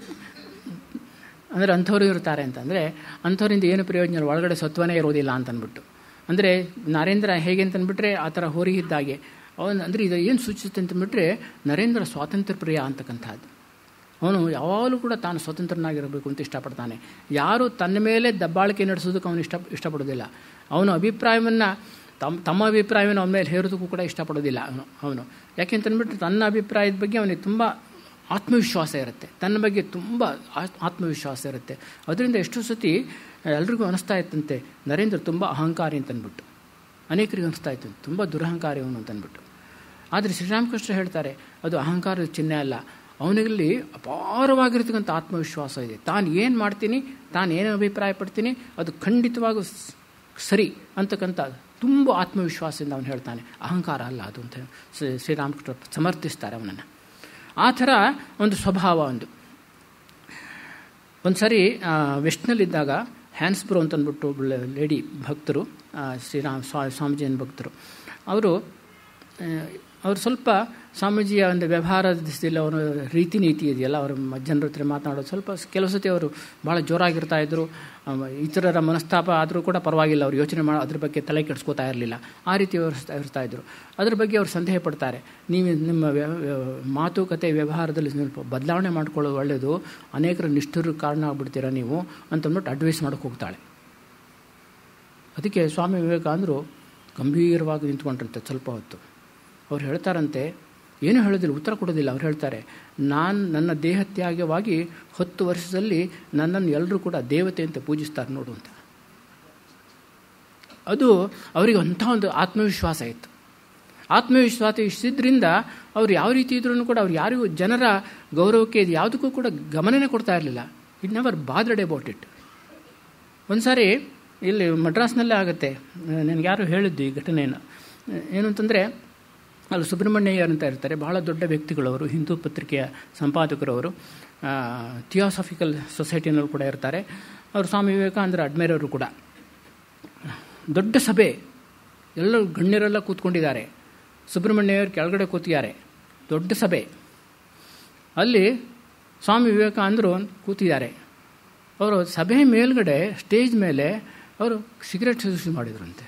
ಅಂದರೆ ಅಂಥವ್ರು ಇರ್ತಾರೆ ಅಂತಂದರೆ ಅಂಥವರಿಂದ ಏನು ಪ್ರಯೋಜನ ಒಳಗಡೆ ಸತ್ವನೇ ಇರೋದಿಲ್ಲ ಅಂತನ್ಬಿಟ್ಟು ಅಂದರೆ ನರೇಂದ್ರ ಹೇಗೆ ಅಂತಂದ್ಬಿಟ್ರೆ ಆ ಥರ ಹೋರಿಗಿದ್ದಾಗೆ ಅವನು ಅಂದರೆ ಇದು ಏನು ಸೂಚಿಸುತ್ತೆ ಅಂತಂದ್ಬಿಟ್ರೆ ನರೇಂದ್ರ ಸ್ವಾತಂತ್ರ್ಯ ಪ್ರಿಯ ಅಂತಕ್ಕಂಥದ್ದು ಅವನು ಯಾವಾಗಲೂ ಕೂಡ ತಾನು ಸ್ವತಂತ್ರನಾಗಿರಬೇಕು ಅಂತ ಇಷ್ಟಪಡ್ತಾನೆ ಯಾರು ತನ್ನ ಮೇಲೆ ದಬ್ಬಾಳಿಕೆ ನಡೆಸೋದಕ್ಕೆ ಅವನು ಇಷ್ಟ ಇಷ್ಟಪಡೋದಿಲ್ಲ ಅವನ ಅಭಿಪ್ರಾಯವನ್ನು ತಮ್ಮ ತಮ್ಮ ಅಭಿಪ್ರಾಯವನ್ನು ಅವನ ಮೇಲೆ ಹೇರೋದಕ್ಕೂ ಕೂಡ ಇಷ್ಟಪಡೋದಿಲ್ಲ ಅವನು ಅವನು ಯಾಕೆಂತಂದ್ಬಿಟ್ರೆ ತನ್ನ ಅಭಿಪ್ರಾಯದ ಬಗ್ಗೆ ಅವನಿಗೆ ತುಂಬ ಆತ್ಮವಿಶ್ವಾಸ ಇರುತ್ತೆ ತನ್ನ ಬಗ್ಗೆ ತುಂಬ ಆತ್ಮವಿಶ್ವಾಸ ಇರುತ್ತೆ ಅದರಿಂದ ಎಷ್ಟು ಸತಿ ಎಲ್ರಿಗೂ ಅನಿಸ್ತಾ ಇತ್ತಂತೆ ನರೇಂದ್ರ ತುಂಬ ಅಹಂಕಾರಿ ಅಂತಂದ್ಬಿಟ್ಟು ಅನೇಕರಿಗೆ ಅನಿಸ್ತಾ ಇತ್ತು ತುಂಬ ದುರಹಂಕಾರಿ ಅವನು ಅಂತಂದ್ಬಿಟ್ಟು ಆದರೆ ಶ್ರೀರಾಮಕೃಷ್ಣ ಹೇಳ್ತಾರೆ ಅದು ಅಹಂಕಾರದ ಚಿಹ್ನೆ ಅಲ್ಲ ಅವನಿಗಲ್ಲಿ ಅಪಾರವಾಗಿರ್ತಕ್ಕಂಥ ಆತ್ಮವಿಶ್ವಾಸ ಇದೆ ತಾನು ಏನು ಮಾಡ್ತೀನಿ ತಾನು ಏನು ಅಭಿಪ್ರಾಯ ಪಡ್ತೀನಿ ಅದು ಖಂಡಿತವಾಗೂ ಸರಿ ಅಂತಕ್ಕಂಥ ತುಂಬ ಆತ್ಮವಿಶ್ವಾಸದಿಂದ ಅವನು ಹೇಳ್ತಾನೆ ಅಹಂಕಾರ ಅಲ್ಲ ಅದು ಅಂತ ಶ್ರೀರಾಮಕೃಷ್ಣ ಸಮರ್ಥಿಸ್ತಾರೆ ಅವನನ್ನು ಆ ಥರ ಒಂದು ಸ್ವಭಾವ ಒಂದು ಒಂದು ಸರಿ ವೆಸ್ಟ್ನಲ್ಲಿದ್ದಾಗ ಹ್ಯಾನ್ಸ್ಬ್ರೋ ಅಂತಂದ್ಬಿಟ್ಟು ಲೇಡಿ ಭಕ್ತರು ಶ್ರೀರಾಮ್ ಸ್ವಾ ಸ್ವಾಮೀಜಿಯನ್ ಭಕ್ತರು ಅವರು ಅವರು ಸ್ವಲ್ಪ ಸ್ವಾಮೀಜಿಯ ಒಂದು ವ್ಯವಹಾರದಲ್ಲಿ ಅವರ ರೀತಿ ನೀತಿ ಇದೆಯಲ್ಲ ಅವರು ಜನರ ಹತ್ರ ಮಾತನಾಡೋದು ಸ್ವಲ್ಪ ಕೆಲವು ಸತಿ ಅವರು ಭಾಳ ಜೋರಾಗಿರ್ತಾ ಇದ್ದರು ಇತರರ ಮನಸ್ತಾಪ ಆದರೂ ಕೂಡ ಪರವಾಗಿಲ್ಲ ಅವರು ಯೋಚನೆ ಮಾಡೋ ಅದ್ರ ಬಗ್ಗೆ ತಲೆ ಕೆಡಿಸ್ಕೋತಾ ಇರಲಿಲ್ಲ ಆ ರೀತಿ ವ್ಯವಸ್ಥೆ ಇರ್ತಾ ಇದ್ದರು ಅದ್ರ ಬಗ್ಗೆ ಅವರು ಸಂದೇಹ ಪಡ್ತಾರೆ ನೀವು ನಿಮ್ಮ ಮಾತುಕತೆ ವ್ಯವಹಾರದಲ್ಲಿ ಸ್ವಲ್ಪ ಬದಲಾವಣೆ ಮಾಡ್ಕೊಳ್ಳೋದು ಒಳ್ಳೆಯದು ಅನೇಕರ ನಿಷ್ಠರು ಕಾರಣ ಆಗ್ಬಿಡ್ತೀರಾ ನೀವು ಅಂತಂದ್ಬಿಟ್ಟು ಅಡ್ವೈಸ್ ಮಾಡೋಕ್ಕೆ ಹೋಗ್ತಾಳೆ ಅದಕ್ಕೆ ಸ್ವಾಮಿ ವಿವೇಕಾನಂದರು ಗಂಭೀರವಾಗಿ ನಿಂತ್ಕೊಂಡಿರುತ್ತೆ ಸ್ವಲ್ಪ ಹೊತ್ತು ಅವ್ರು ಹೇಳ್ತಾರಂತೆ ಏನೂ ಹೇಳೋದಿಲ್ಲ ಉತ್ತರ ಕೊಡೋದಿಲ್ಲ ಅವ್ರು ಹೇಳ್ತಾರೆ ನಾನು ನನ್ನ ದೇಹತ್ಯಾಗವಾಗಿ ಹತ್ತು ವರ್ಷದಲ್ಲಿ ನನ್ನನ್ನು ಎಲ್ಲರೂ ಕೂಡ ದೇವತೆ ಅಂತ ಪೂಜಿಸ್ತಾರೆ ನೋಡು ಅಂತ ಅದು ಅವರಿಗೆ ಅಂಥ ಒಂದು ಆತ್ಮವಿಶ್ವಾಸ ಇತ್ತು ಆತ್ಮವಿಶ್ವಾಸ ಇಷ್ಟಿದ್ರಿಂದ ಅವ್ರು ಯಾವ ರೀತಿ ಇದ್ರೂ ಕೂಡ ಅವ್ರು ಯಾರಿಗೂ ಜನರ ಗೌರವಕ್ಕೆ ಇದು ಯಾವುದಕ್ಕೂ ಕೂಡ ಗಮನನೇ ಕೊಡ್ತಾ ಇರಲಿಲ್ಲ it never bothered about it ಒಂದು ಸಾರಿ ಇಲ್ಲಿ ಮಡ್ರಾಸ್ನಲ್ಲೇ ಆಗುತ್ತೆ ನನಗೆ ಯಾರು ಹೇಳಿದ್ದು ಈ ಘಟನೆಯನ್ನು ಏನು ಅಂತಂದರೆ ಅಲ್ಲಿ ಸುಬ್ರಹ್ಮಣ್ಯಯ್ಯರ್ ಅಂತ ಇರ್ತಾರೆ ಬಹಳ ದೊಡ್ಡ ವ್ಯಕ್ತಿಗಳವರು ಹಿಂದೂ ಪತ್ರಿಕೆಯ ಸಂಪಾದಕರವರು ಥಿಯಾಸಾಫಿಕಲ್ ಸೊಸೈಟಿನವರು ಕೂಡ ಇರ್ತಾರೆ ಅವರು ಸ್ವಾಮಿ ವಿವೇಕಾನಂದರ ಅಡ್ಮೇರವರು ಕೂಡ ದೊಡ್ಡ ಸಭೆ ಎಲ್ಲರೂ ಗಣ್ಯರೆಲ್ಲ ಕೂತ್ಕೊಂಡಿದ್ದಾರೆ ಸುಬ್ರಹ್ಮಣ್ಯವ್ರು ಕೆಳಗಡೆ ಕೂತಿದ್ದಾರೆ ದೊಡ್ಡ ಸಭೆ ಅಲ್ಲಿ ಸ್ವಾಮಿ ವಿವೇಕಾನಂದರು ಕೂತಿದ್ದಾರೆ ಅವರು ಸಭೆ ಮೇಲ್ಗಡೆ ಸ್ಟೇಜ್ ಮೇಲೆ ಅವರು ಸಿಗರೆಟ್ ಶುರು ಮಾಡಿದ್ರಂತೆ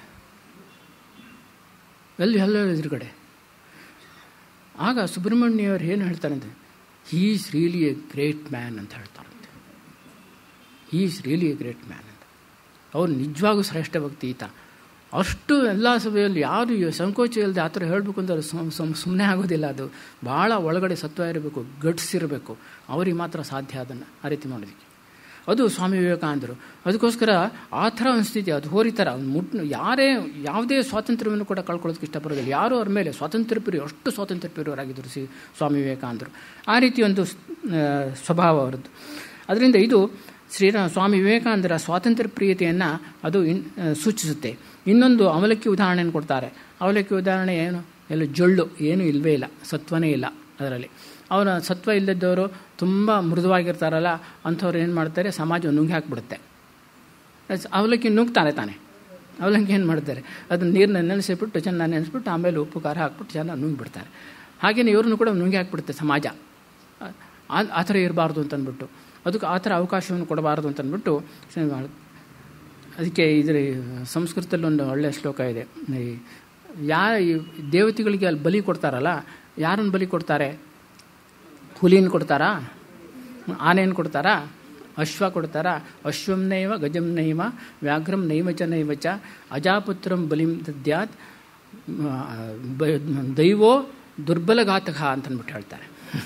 ಎಲ್ಲಿ ಎಲ್ಲ ಎದುರುಗಡೆ ಆಗ ಸುಬ್ರಹ್ಮಣ್ಯವ್ರು ಏನು ಹೇಳ್ತಾರಂತೆ he is really a great man ಅಂತ ಹೇಳ್ತಾರಂತೆ he is really a great man ಅಂತ ಅವ್ರು ನಿಜವಾಗೂ ಶ್ರೇಷ್ಠ ಭಕ್ತಿ ಈತ ಅಷ್ಟು ಎಲ್ಲ ಸಭೆಯಲ್ಲಿ ಯಾರು ಸಂಕೋಚ ಇಲ್ಲದೆ ಆ ಥರ ಹೇಳಬೇಕು ಅಂದರೆ ಸುಮ್ಮನೆ ಆಗೋದಿಲ್ಲ ಅದು ಭಾಳ ಒಳಗಡೆ ಸತ್ವ ಇರಬೇಕು ಗಟ್ಸ್ ಇರಬೇಕು ಅವ್ರಿಗೆ ಮಾತ್ರ ಸಾಧ್ಯ ಅದನ್ನು ಆ ರೀತಿ ಮಾಡೋದಕ್ಕೆ ಅದು ಸ್ವಾಮಿ ವಿವೇಕಾನಂದರು ಅದಕ್ಕೋಸ್ಕರ ಆ ಥರ ಅನಿಸ್ತಿದೆ ಅದು ಹೋರಿತರ ಮುಟ್ ಯಾರೇ ಯಾವುದೇ ಸ್ವಾತಂತ್ರ್ಯವನ್ನು ಕೂಡ ಕಳ್ಕೊಳ್ಳೋದಕ್ಕೆ ಇಷ್ಟಪಡೋದಿಲ್ಲ ಯಾರು ಅವ್ರ ಮೇಲೆ ಸ್ವಾತಂತ್ರ್ಯ ಪ್ರಿಯ ಅಷ್ಟು ಸ್ವಾತಂತ್ರ್ಯ ಪ್ರಿಯರಾಗಿದ್ದರು ಸಿ ಸ್ವಾಮಿ ವಿವೇಕಾನಂದರು ಆ ರೀತಿ ಒಂದು ಸ್ವಭಾವ ಅವರದ್ದು ಅದರಿಂದ ಇದು ಶ್ರೀರಾಮ ಸ್ವಾಮಿ ವಿವೇಕಾನಂದರ ಸ್ವಾತಂತ್ರ್ಯ ಪ್ರಿಯತೆಯನ್ನು ಅದು ಇನ್ ಸೂಚಿಸುತ್ತೆ ಇನ್ನೊಂದು ಅವಲಕ್ಕಿ ಉದಾಹರಣೆಯನ್ನು ಕೊಡ್ತಾರೆ ಅವಲಕ್ಕಿ ಉದಾಹರಣೆ ಏನು ಎಲ್ಲ ಜೊಳ್ಳು ಏನೂ ಇಲ್ಲವೇ ಇಲ್ಲ ಸತ್ವನೇ ಇಲ್ಲ ಅದರಲ್ಲಿ ಅವರ ಸತ್ವ ಇಲ್ಲದವರು ತುಂಬ ಮೃದುವಾಗಿರ್ತಾರಲ್ಲ ಅಂಥವ್ರು ಏನು ಮಾಡ್ತಾರೆ ಸಮಾಜ ನುಂಗಿ ಹಾಕ್ಬಿಡುತ್ತೆ ಅವಲಕ್ಕಿ ನುಗ್ತಾರೆ ತಾನೆ ಅವಲಕ್ಕಿ ಏನು ಮಾಡ್ತಾರೆ ಅದನ್ನ ನೀರನ್ನ ನೆನೆಸಿಬಿಟ್ಟು ಚೆನ್ನಾಗಿ ನೆನೆಸ್ಬಿಟ್ಟು ಆಮೇಲೆ ಉಪ್ಪು ಖಾರ ಹಾಕ್ಬಿಟ್ಟು ಚೆನ್ನಾಗಿ ನುಂಗಿಬಿಡ್ತಾರೆ ಹಾಗೆಯೇ ಇವ್ರನ್ನೂ ಕೂಡ ನುಂಗಿ ಹಾಕ್ಬಿಡುತ್ತೆ ಸಮಾಜ ಆ ಥರ ಇರಬಾರ್ದು ಅಂತಂದ್ಬಿಟ್ಟು ಅದಕ್ಕೆ ಆ ಥರ ಅವಕಾಶವನ್ನು ಕೊಡಬಾರ್ದು ಅಂತಂದ್ಬಿಟ್ಟು ಅದಕ್ಕೆ ಇದರ ಸಂಸ್ಕೃತದಲ್ಲಿ ಒಂದು ಒಳ್ಳೆಯ ಶ್ಲೋಕ ಇದೆ ಯಾ ದೇವತೆಗಳಿಗೆ ಅಲ್ಲಿ ಬಲಿ ಕೊಡ್ತಾರಲ್ಲ ಯಾರನ್ನು ಬಲಿ ಕೊಡ್ತಾರೆ ಹುಲಿನ ಕೊಡ್ತಾರಾ ಆನೆಯನ್ನು ಕೊಡ್ತಾರಾ ಅಶ್ವ ಕೊಡ್ತಾರಾ ಅಶ್ವಂ ನೈವ ಗಜಂ ನೈವ ವ್ಯಾಘ್ರಂ ನೈವ ಚ ನೈವ ಚ ಅಜಾಪುತ್ರಂ ಬಲಿಂ ದದ್ಯಾತ್ ದೈವೋ ದುರ್ಬಲಘಾತಕ ಅಂತಂದ್ಬಿಟ್ಟು ಹೇಳ್ತಾರೆ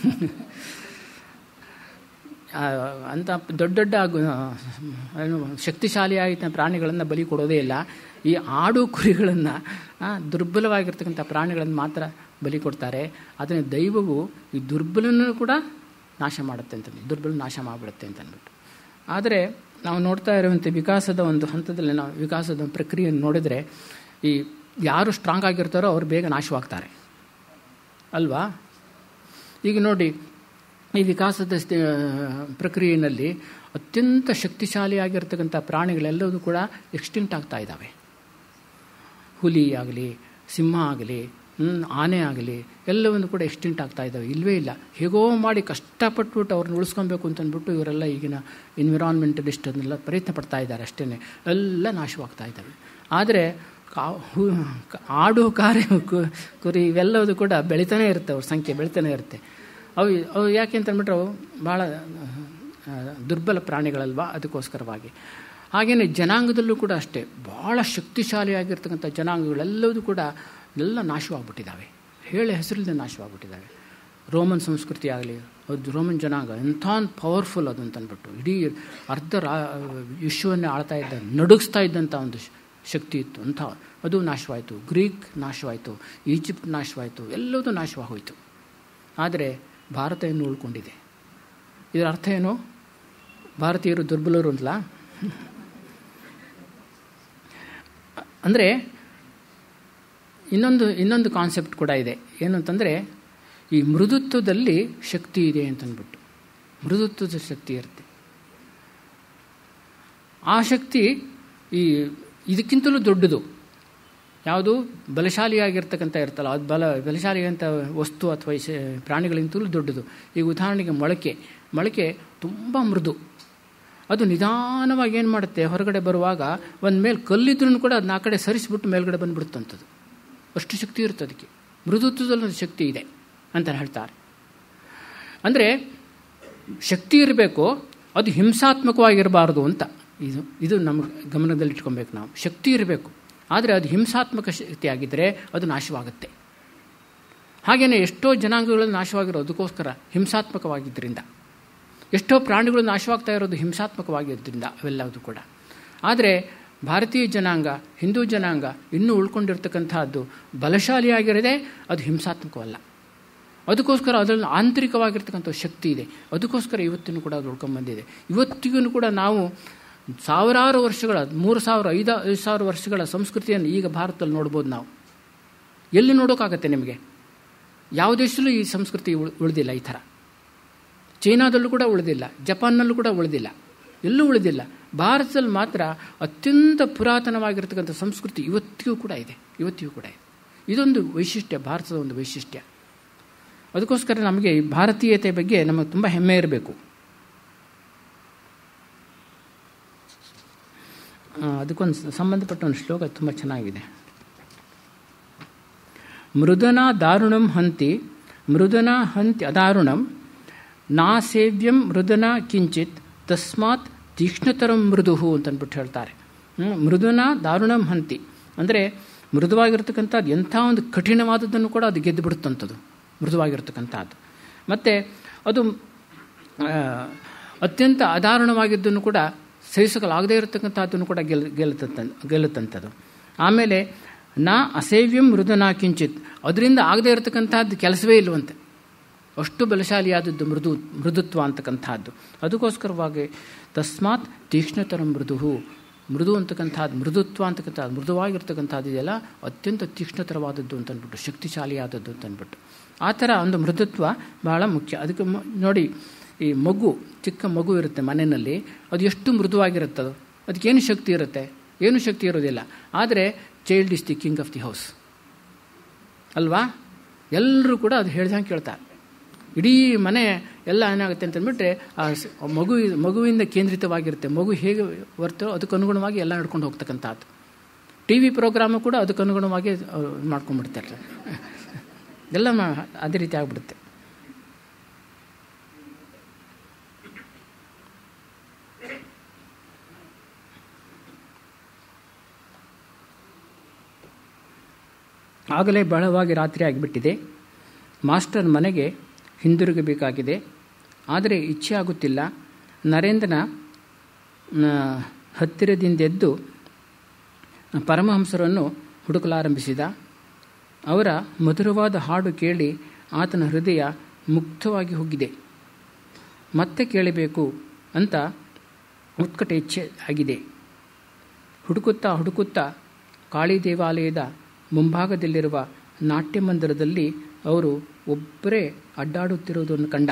ಅಂಥ ದೊಡ್ಡ ದೊಡ್ಡ ಶಕ್ತಿಶಾಲಿಯಾಗಿದ್ದ ಪ್ರಾಣಿಗಳನ್ನು ಬಲಿ ಕೊಡೋದೇ ಇಲ್ಲ ಈ ಆಡು ಕುರಿಗಳನ್ನು ದುರ್ಬಲವಾಗಿರ್ತಕ್ಕಂಥ ಪ್ರಾಣಿಗಳನ್ನು ಮಾತ್ರ ಬಲಿ ಕೊಡ್ತಾರೆ ಅದನ್ನು ದೈವವು ಈ ದುರ್ಬಲನೂ ಕೂಡ ನಾಶ ಮಾಡುತ್ತೆ ಅಂತ ದುರ್ಬಲ ನಾಶ ಮಾಡಿಬಿಡುತ್ತೆ ಅಂತ ಅಂದ್ಬಿಟ್ಟು ಆದರೆ ನಾವು ನೋಡ್ತಾ ಇರುವಂಥ ವಿಕಾಸದ ಒಂದು ಹಂತದಲ್ಲಿ ನಾವು ವಿಕಾಸದ ಪ್ರಕ್ರಿಯೆಯನ್ನು ನೋಡಿದರೆ ಈ ಯಾರು ಸ್ಟ್ರಾಂಗ್ ಆಗಿರ್ತಾರೋ ಅವ್ರು ಬೇಗ ನಾಶವಾಗ್ತಾರೆ ಅಲ್ವಾ ಈಗ ನೋಡಿ ಈ ವಿಕಾಸದ ಪ್ರಕ್ರಿಯೆಯಲ್ಲಿ ಅತ್ಯಂತ ಶಕ್ತಿಶಾಲಿಯಾಗಿರ್ತಕ್ಕಂಥ ಪ್ರಾಣಿಗಳೆಲ್ಲವೂ ಕೂಡ ಎಕ್ಸ್ಟಿಂಕ್ಟ್ ಆಗ್ತಾ ಇದ್ದಾವೆ ಹುಲಿ ಆಗಲಿ ಸಿಂಹ ಆಗಲಿ ಆನೆ ಆಗಲಿ ಎಲ್ಲವನ್ನು ಕೂಡ ಎಕ್ಸ್ಟಿಂಕ್ಟ್ ಆಗ್ತಾ ಇದ್ದಾವೆ ಇಲ್ಲವೇ ಇಲ್ಲ ಹೇಗೋ ಮಾಡಿ ಕಷ್ಟಪಟ್ಬಿಟ್ಟು ಅವ್ರನ್ನ ಉಳಿಸ್ಕೊಬೇಕು ಅಂತಂದ್ಬಿಟ್ಟು ಇವರೆಲ್ಲ ಈಗಿನ ಎನ್ವಿರಾನ್ಮೆಂಟಲಿಸ್ಟ್ ಅದನ್ನೆಲ್ಲ ಪ್ರಯತ್ನ ಪಡ್ತಾ ಇದ್ದಾರೆ ಅಷ್ಟೇ ಎಲ್ಲ ನಾಶವಾಗ್ತಾ ಇದ್ದಾವೆ ಆದರೆ ಕಾ ಆಡು ಕಾರೆ ಕುರಿ ಇವೆಲ್ಲವೂ ಕೂಡ ಬೆಳಿತಾನೆ ಇರುತ್ತೆ ಅವ್ರ ಸಂಖ್ಯೆ ಬೆಳಿತಾನೆ ಇರುತ್ತೆ ಅವು ಅವು ಯಾಕೆ ಅಂತಂದ್ಬಿಟ್ರೆ ಅವು ಭಾಳ ದುರ್ಬಲ ಪ್ರಾಣಿಗಳಲ್ವಾ ಅದಕ್ಕೋಸ್ಕರವಾಗಿ ಹಾಗೆಯೇ ಜನಾಂಗದಲ್ಲೂ ಕೂಡ ಅಷ್ಟೇ ಭಾಳ ಶಕ್ತಿಶಾಲಿಯಾಗಿರ್ತಕ್ಕಂಥ ಜನಾಂಗಗಳೆಲ್ಲವೂ ಕೂಡ ಎಲ್ಲ ನಾಶವಾಗ್ಬಿಟ್ಟಿದ್ದಾವೆ ಹೇಳಿ ಹೆಸರಿಲ್ಲದೆ ನಾಶವಾಗ್ಬಿಟ್ಟಿದ್ದಾವೆ ರೋಮನ್ ಸಂಸ್ಕೃತಿ ಆಗಲಿ ಅದು ರೋಮನ್ ಜನಾಂಗ ಎಂಥ ಪವರ್ಫುಲ್ ಅದು ಅಂತಂದ್ಬಿಟ್ಟು ಇಡೀ ಅರ್ಧ ರಾ ವಿಶ್ವವನ್ನೇ ಆಳ್ತಾ ಇದ್ದ ನಡುಗಿಸ್ತಾ ಇದ್ದಂಥ ಒಂದು ಶಕ್ತಿ ಇತ್ತು ಅಂಥ ಅದು ನಾಶವಾಯಿತು ಗ್ರೀಕ್ ನಾಶವಾಯಿತು ಈಜಿಪ್ಟ್ ನಾಶವಾಯಿತು ಎಲ್ಲದೂ ನಾಶವಾಗೋಯಿತು ಆದರೆ ಭಾರತ ಇನ್ನೂ ಉಳ್ಕೊಂಡಿದೆ ಇದರ ಅರ್ಥ ಏನು ಭಾರತೀಯರು ದುರ್ಬಲರು ಅಂತಲ್ಲ ಅಂದರೆ ಇನ್ನೊಂದು ಇನ್ನೊಂದು ಕಾನ್ಸೆಪ್ಟ್ ಕೂಡ ಇದೆ ಏನು ಅಂತಂದರೆ ಈ ಮೃದುತ್ವದಲ್ಲಿ ಶಕ್ತಿ ಇದೆ ಅಂತಂದ್ಬಿಟ್ಟು ಮೃದುತ್ವದ ಶಕ್ತಿ ಇರುತ್ತೆ ಆ ಶಕ್ತಿ ಈ ಇದಕ್ಕಿಂತಲೂ ದೊಡ್ಡದು ಯಾವುದು ಬಲಶಾಲಿಯಾಗಿರ್ತಕ್ಕಂಥ ಇರ್ತಲ್ಲ ಅದು ಬಲ ಬಲಶಾಲಿಯಂಥ ವಸ್ತು ಅಥವಾ ಪ್ರಾಣಿಗಳಿಂತಲೂ ದೊಡ್ಡದು ಈಗ ಉದಾಹರಣೆಗೆ ಮೊಳಕೆ ಮೊಳಕೆ ತುಂಬ ಮೃದು ಅದು ನಿಧಾನವಾಗಿ ಏನು ಮಾಡುತ್ತೆ ಹೊರಗಡೆ ಬರುವಾಗ ಒಂದು ಮೇಲೆ ಕಲ್ಲಿದ್ರೂ ಕೂಡ ಅದನ್ನ ಆ ಕಡೆ ಸರಿಸಿಬಿಟ್ಟು ಮೇಲ್ಗಡೆ ಬಂದುಬಿಡುತ್ತಂಥದ್ದು ಅಷ್ಟು ಶಕ್ತಿ ಇರುತ್ತೆ ಅದಕ್ಕೆ ಮೃದುತ್ವದಲ್ಲಿ ಒಂದು ಶಕ್ತಿ ಇದೆ ಅಂತ ಹೇಳ್ತಾರೆ ಅಂದರೆ ಶಕ್ತಿ ಇರಬೇಕು ಅದು ಹಿಂಸಾತ್ಮಕವಾಗಿರಬಾರ್ದು ಅಂತ ಇದು ಇದು ನಮ್ಮ ಗಮನದಲ್ಲಿ ಇಟ್ಕೊಬೇಕು ನಾವು ಶಕ್ತಿ ಇರಬೇಕು ಆದರೆ ಅದು ಹಿಂಸಾತ್ಮಕ ಶಕ್ತಿ ಆಗಿದ್ದರೆ ಅದು ನಾಶವಾಗುತ್ತೆ ಹಾಗೆಯೇ ಎಷ್ಟೋ ಜನಾಂಗಗಳು ನಾಶವಾಗಿರೋ ಅದಕ್ಕೋಸ್ಕರ ಹಿಂಸಾತ್ಮಕವಾಗಿದ್ದರಿಂದ ಎಷ್ಟೋ ಪ್ರಾಣಿಗಳು ನಾಶವಾಗ್ತಾ ಇರೋದು ಹಿಂಸಾತ್ಮಕವಾಗಿದ್ದರಿಂದ ಅವೆಲ್ಲವೂ ಕೂಡ ಆದರೆ ಭಾರತೀಯ ಜನಾಂಗ ಹಿಂದೂ ಜನಾಂಗ ಇನ್ನೂ ಉಳ್ಕೊಂಡಿರ್ತಕ್ಕಂಥದ್ದು ಬಲಶಾಲಿಯಾಗಿರದೆ ಅದು ಹಿಂಸಾತ್ಮಕವಲ್ಲ ಅದಕ್ಕೋಸ್ಕರ ಅದರಲ್ಲಿ ಆಂತರಿಕವಾಗಿರ್ತಕ್ಕಂಥ ಶಕ್ತಿ ಇದೆ ಅದಕ್ಕೋಸ್ಕರ ಇವತ್ತಿನೂ ಕೂಡ ಅದು ಉಳ್ಕೊಂಬಂದಿದೆ ಇವತ್ತಿಗೂ ಕೂಡ ನಾವು ಸಾವಿರಾರು ವರ್ಷಗಳ ಮೂರು ಸಾವಿರ ಐದು ಐದು ಸಾವಿರ ವರ್ಷಗಳ ಸಂಸ್ಕೃತಿಯನ್ನು ಈಗ ಭಾರತದಲ್ಲಿ ನೋಡ್ಬೋದು ನಾವು ಎಲ್ಲಿ ನೋಡೋಕ್ಕಾಗತ್ತೆ ನಿಮಗೆ ಯಾವ ದೇಶದಲ್ಲೂ ಈ ಸಂಸ್ಕೃತಿ ಉಳಿದಿಲ್ಲ ಈ ಥರ ಚೈನಾದಲ್ಲೂ ಕೂಡ ಉಳಿದಿಲ್ಲ ಜಪಾನ್ನಲ್ಲೂ ಕೂಡ ಉಳಿದಿಲ್ಲ ಎಲ್ಲೂ ಉಳಿದಿಲ್ಲ ಭಾರತದಲ್ಲಿ ಮಾತ್ರ ಅತ್ಯಂತ ಪುರಾತನವಾಗಿರ್ತಕ್ಕಂಥ ಸಂಸ್ಕೃತಿ ಇವತ್ತಿಗೂ ಕೂಡ ಇದೆ ಇವತ್ತಿಗೂ ಕೂಡ ಇದೆ ಇದೊಂದು ವೈಶಿಷ್ಟ್ಯ ಭಾರತದ ಒಂದು ವೈಶಿಷ್ಟ್ಯ ಅದಕ್ಕೋಸ್ಕರ ನಮಗೆ ಈ ಭಾರತೀಯತೆ ಬಗ್ಗೆ ನಮಗೆ ತುಂಬ ಹೆಮ್ಮೆ ಇರಬೇಕು ಅದಕ್ಕೊಂದು ಸಂಬಂಧಪಟ್ಟ ಒಂದು ಶ್ಲೋಕ ತುಂಬ ಚೆನ್ನಾಗಿದೆ ಮೃದನ ದಾರುಣಂ ಹಂತಿ ಮೃದನ ಹಂತಿ ಅದಾರುಣಂ ನಾ ಸೇವ್ಯಂ ಮೃದನ ಕಿಂಚಿತ್ ತಸ್ಮಾತ್ ತೀಕ್ಷ್ಣತರಂ ಮೃದು ಅಂತಂದ್ಬಿಟ್ಟು ಹೇಳ್ತಾರೆ ಮೃದುನ ದಾರುಣಂ ಹಂತಿ ಅಂದರೆ ಮೃದುವಾಗಿರ್ತಕ್ಕಂಥದ್ದು ಎಂಥ ಒಂದು ಕಠಿಣವಾದದ್ದನ್ನು ಕೂಡ ಅದು ಗೆದ್ದು ಬಿಡುತ್ತಂಥದ್ದು ಮೃದುವಾಗಿರ್ತಕ್ಕಂಥದ್ದು ಮತ್ತು ಅದು ಅತ್ಯಂತ ಅದಾರುಣವಾಗಿದ್ದನ್ನು ಕೂಡ ಸಹಿಸಕಲಾಗದೇ ಇರತಕ್ಕಂಥದ್ದನ್ನು ಕೂಡ ಗೆಲ್ ಗೆಲ್ಲುತ್ತ ಗೆಲ್ಲುತ್ತಂಥದ್ದು ಆಮೇಲೆ ನಾ ಅಸೇವ್ಯಂ ಮೃದುನಾ ಕಿಂಚಿತ್ ಅದರಿಂದ ಆಗದೇ ಇರತಕ್ಕಂಥದ್ದು ಕೆಲಸವೇ ಇಲ್ಲವಂತೆ ಅಷ್ಟು ಬಲಶಾಲಿಯಾದದ್ದು ಮೃದು ಮೃದುತ್ವ ಅಂತಕ್ಕಂಥದ್ದು ಅದಕ್ಕೋಸ್ಕರವಾಗಿ ತಸ್ಮಾತ್ ತೀಕ್ಷ್ಣತರ ಮೃದು ಮೃದು ಅಂತಕ್ಕಂಥದ್ದು ಮೃದುತ್ವ ಅಂತಕ್ಕಂಥದ್ದು ಮೃದುವಾಗಿರ್ತಕ್ಕಂಥದ್ದು ಇದೆಲ್ಲ ಅತ್ಯಂತ ತೀಕ್ಷ್ಣತರವಾದದ್ದು ಅಂತ ಅಂದ್ಬಿಟ್ಟು ಶಕ್ತಿಶಾಲಿಯಾದದ್ದು ಅಂತ ಅಂದ್ಬಿಟ್ಟು ಆ ಥರ ಒಂದು ಮೃದುತ್ವ ಬಹಳ ಮುಖ್ಯ ಅದಕ್ಕೆ ನೋಡಿ ಈ ಮಗು ಚಿಕ್ಕ ಮಗು ಇರುತ್ತೆ ಮನೆಯಲ್ಲಿ ಅದು ಎಷ್ಟು ಮೃದುವಾಗಿರುತ್ತದು ಅದಕ್ಕೇನು ಶಕ್ತಿ ಇರುತ್ತೆ ಏನು ಶಕ್ತಿ ಇರೋದಿಲ್ಲ ಆದರೆ child is the king of the house ಅಲ್ವಾ ಎಲ್ಲರೂ ಕೂಡ ಅದು ಹೇಳ್ದಂಗೆ ಕೇಳ್ತಾರೆ ಇಡೀ ಮನೆ ಎಲ್ಲ ಏನಾಗುತ್ತೆ ಅಂತಂದ್ಬಿಟ್ರೆ ಆ ಮಗು ಮಗುವಿಂದ ಕೇಂದ್ರಿತವಾಗಿರುತ್ತೆ ಮಗು ಹೇಗೆ ಬರ್ತೋ ಅದಕ್ಕೆ ಅನುಗುಣವಾಗಿ ಎಲ್ಲ ನಡ್ಕೊಂಡು ಹೋಗ್ತಕ್ಕಂಥದ್ದು ಟಿ ವಿ ಪ್ರೋಗ್ರಾಮು ಕೂಡ ಅದಕ್ಕೆ ಅನುಗುಣವಾಗಿ ಮಾಡ್ಕೊಂಡ್ಬಿಡ್ತಾರೆ ಎಲ್ಲ ಅದೇ ರೀತಿ ಆಗಿಬಿಡುತ್ತೆ ಆಗಲೇ ಬಹಳವಾಗಿ ರಾತ್ರಿ ಆಗಿಬಿಟ್ಟಿದೆ ಮಾಸ್ಟರ್ ಮನೆಗೆ ಹಿಂದಿರುಗಬೇಕಾಗಿದೆ ಆದರೆ ಇಚ್ಛೆ ಆಗುತ್ತಿಲ್ಲ ನರೇಂದ್ರನ ಹತ್ತಿರದಿಂದೆದ್ದು ಪರಮಹಂಸರನ್ನು ಹುಡುಕಲಾರಂಭಿಸಿದ ಅವರ ಮಧುರವಾದ ಹಾಡು ಕೇಳಿ ಆತನ ಹೃದಯ ಮುಕ್ತವಾಗಿ ಹೋಗಿದೆ ಮತ್ತೆ ಕೇಳಬೇಕು ಅಂತ ಉತ್ಕಟ ಇಚ್ಛೆ ಆಗಿದೆ ಹುಡುಕುತ್ತಾ ಹುಡುಕುತ್ತಾ ಕಾಳಿ ದೇವಾಲಯದ ಮುಂಭಾಗದಲ್ಲಿರುವ ನಾಟ್ಯ ಮಂದಿರದಲ್ಲಿ ಅವರು ಒಬ್ಬರೇ ಅಡ್ಡಾಡುತ್ತಿರುವುದನ್ನು ಕಂಡ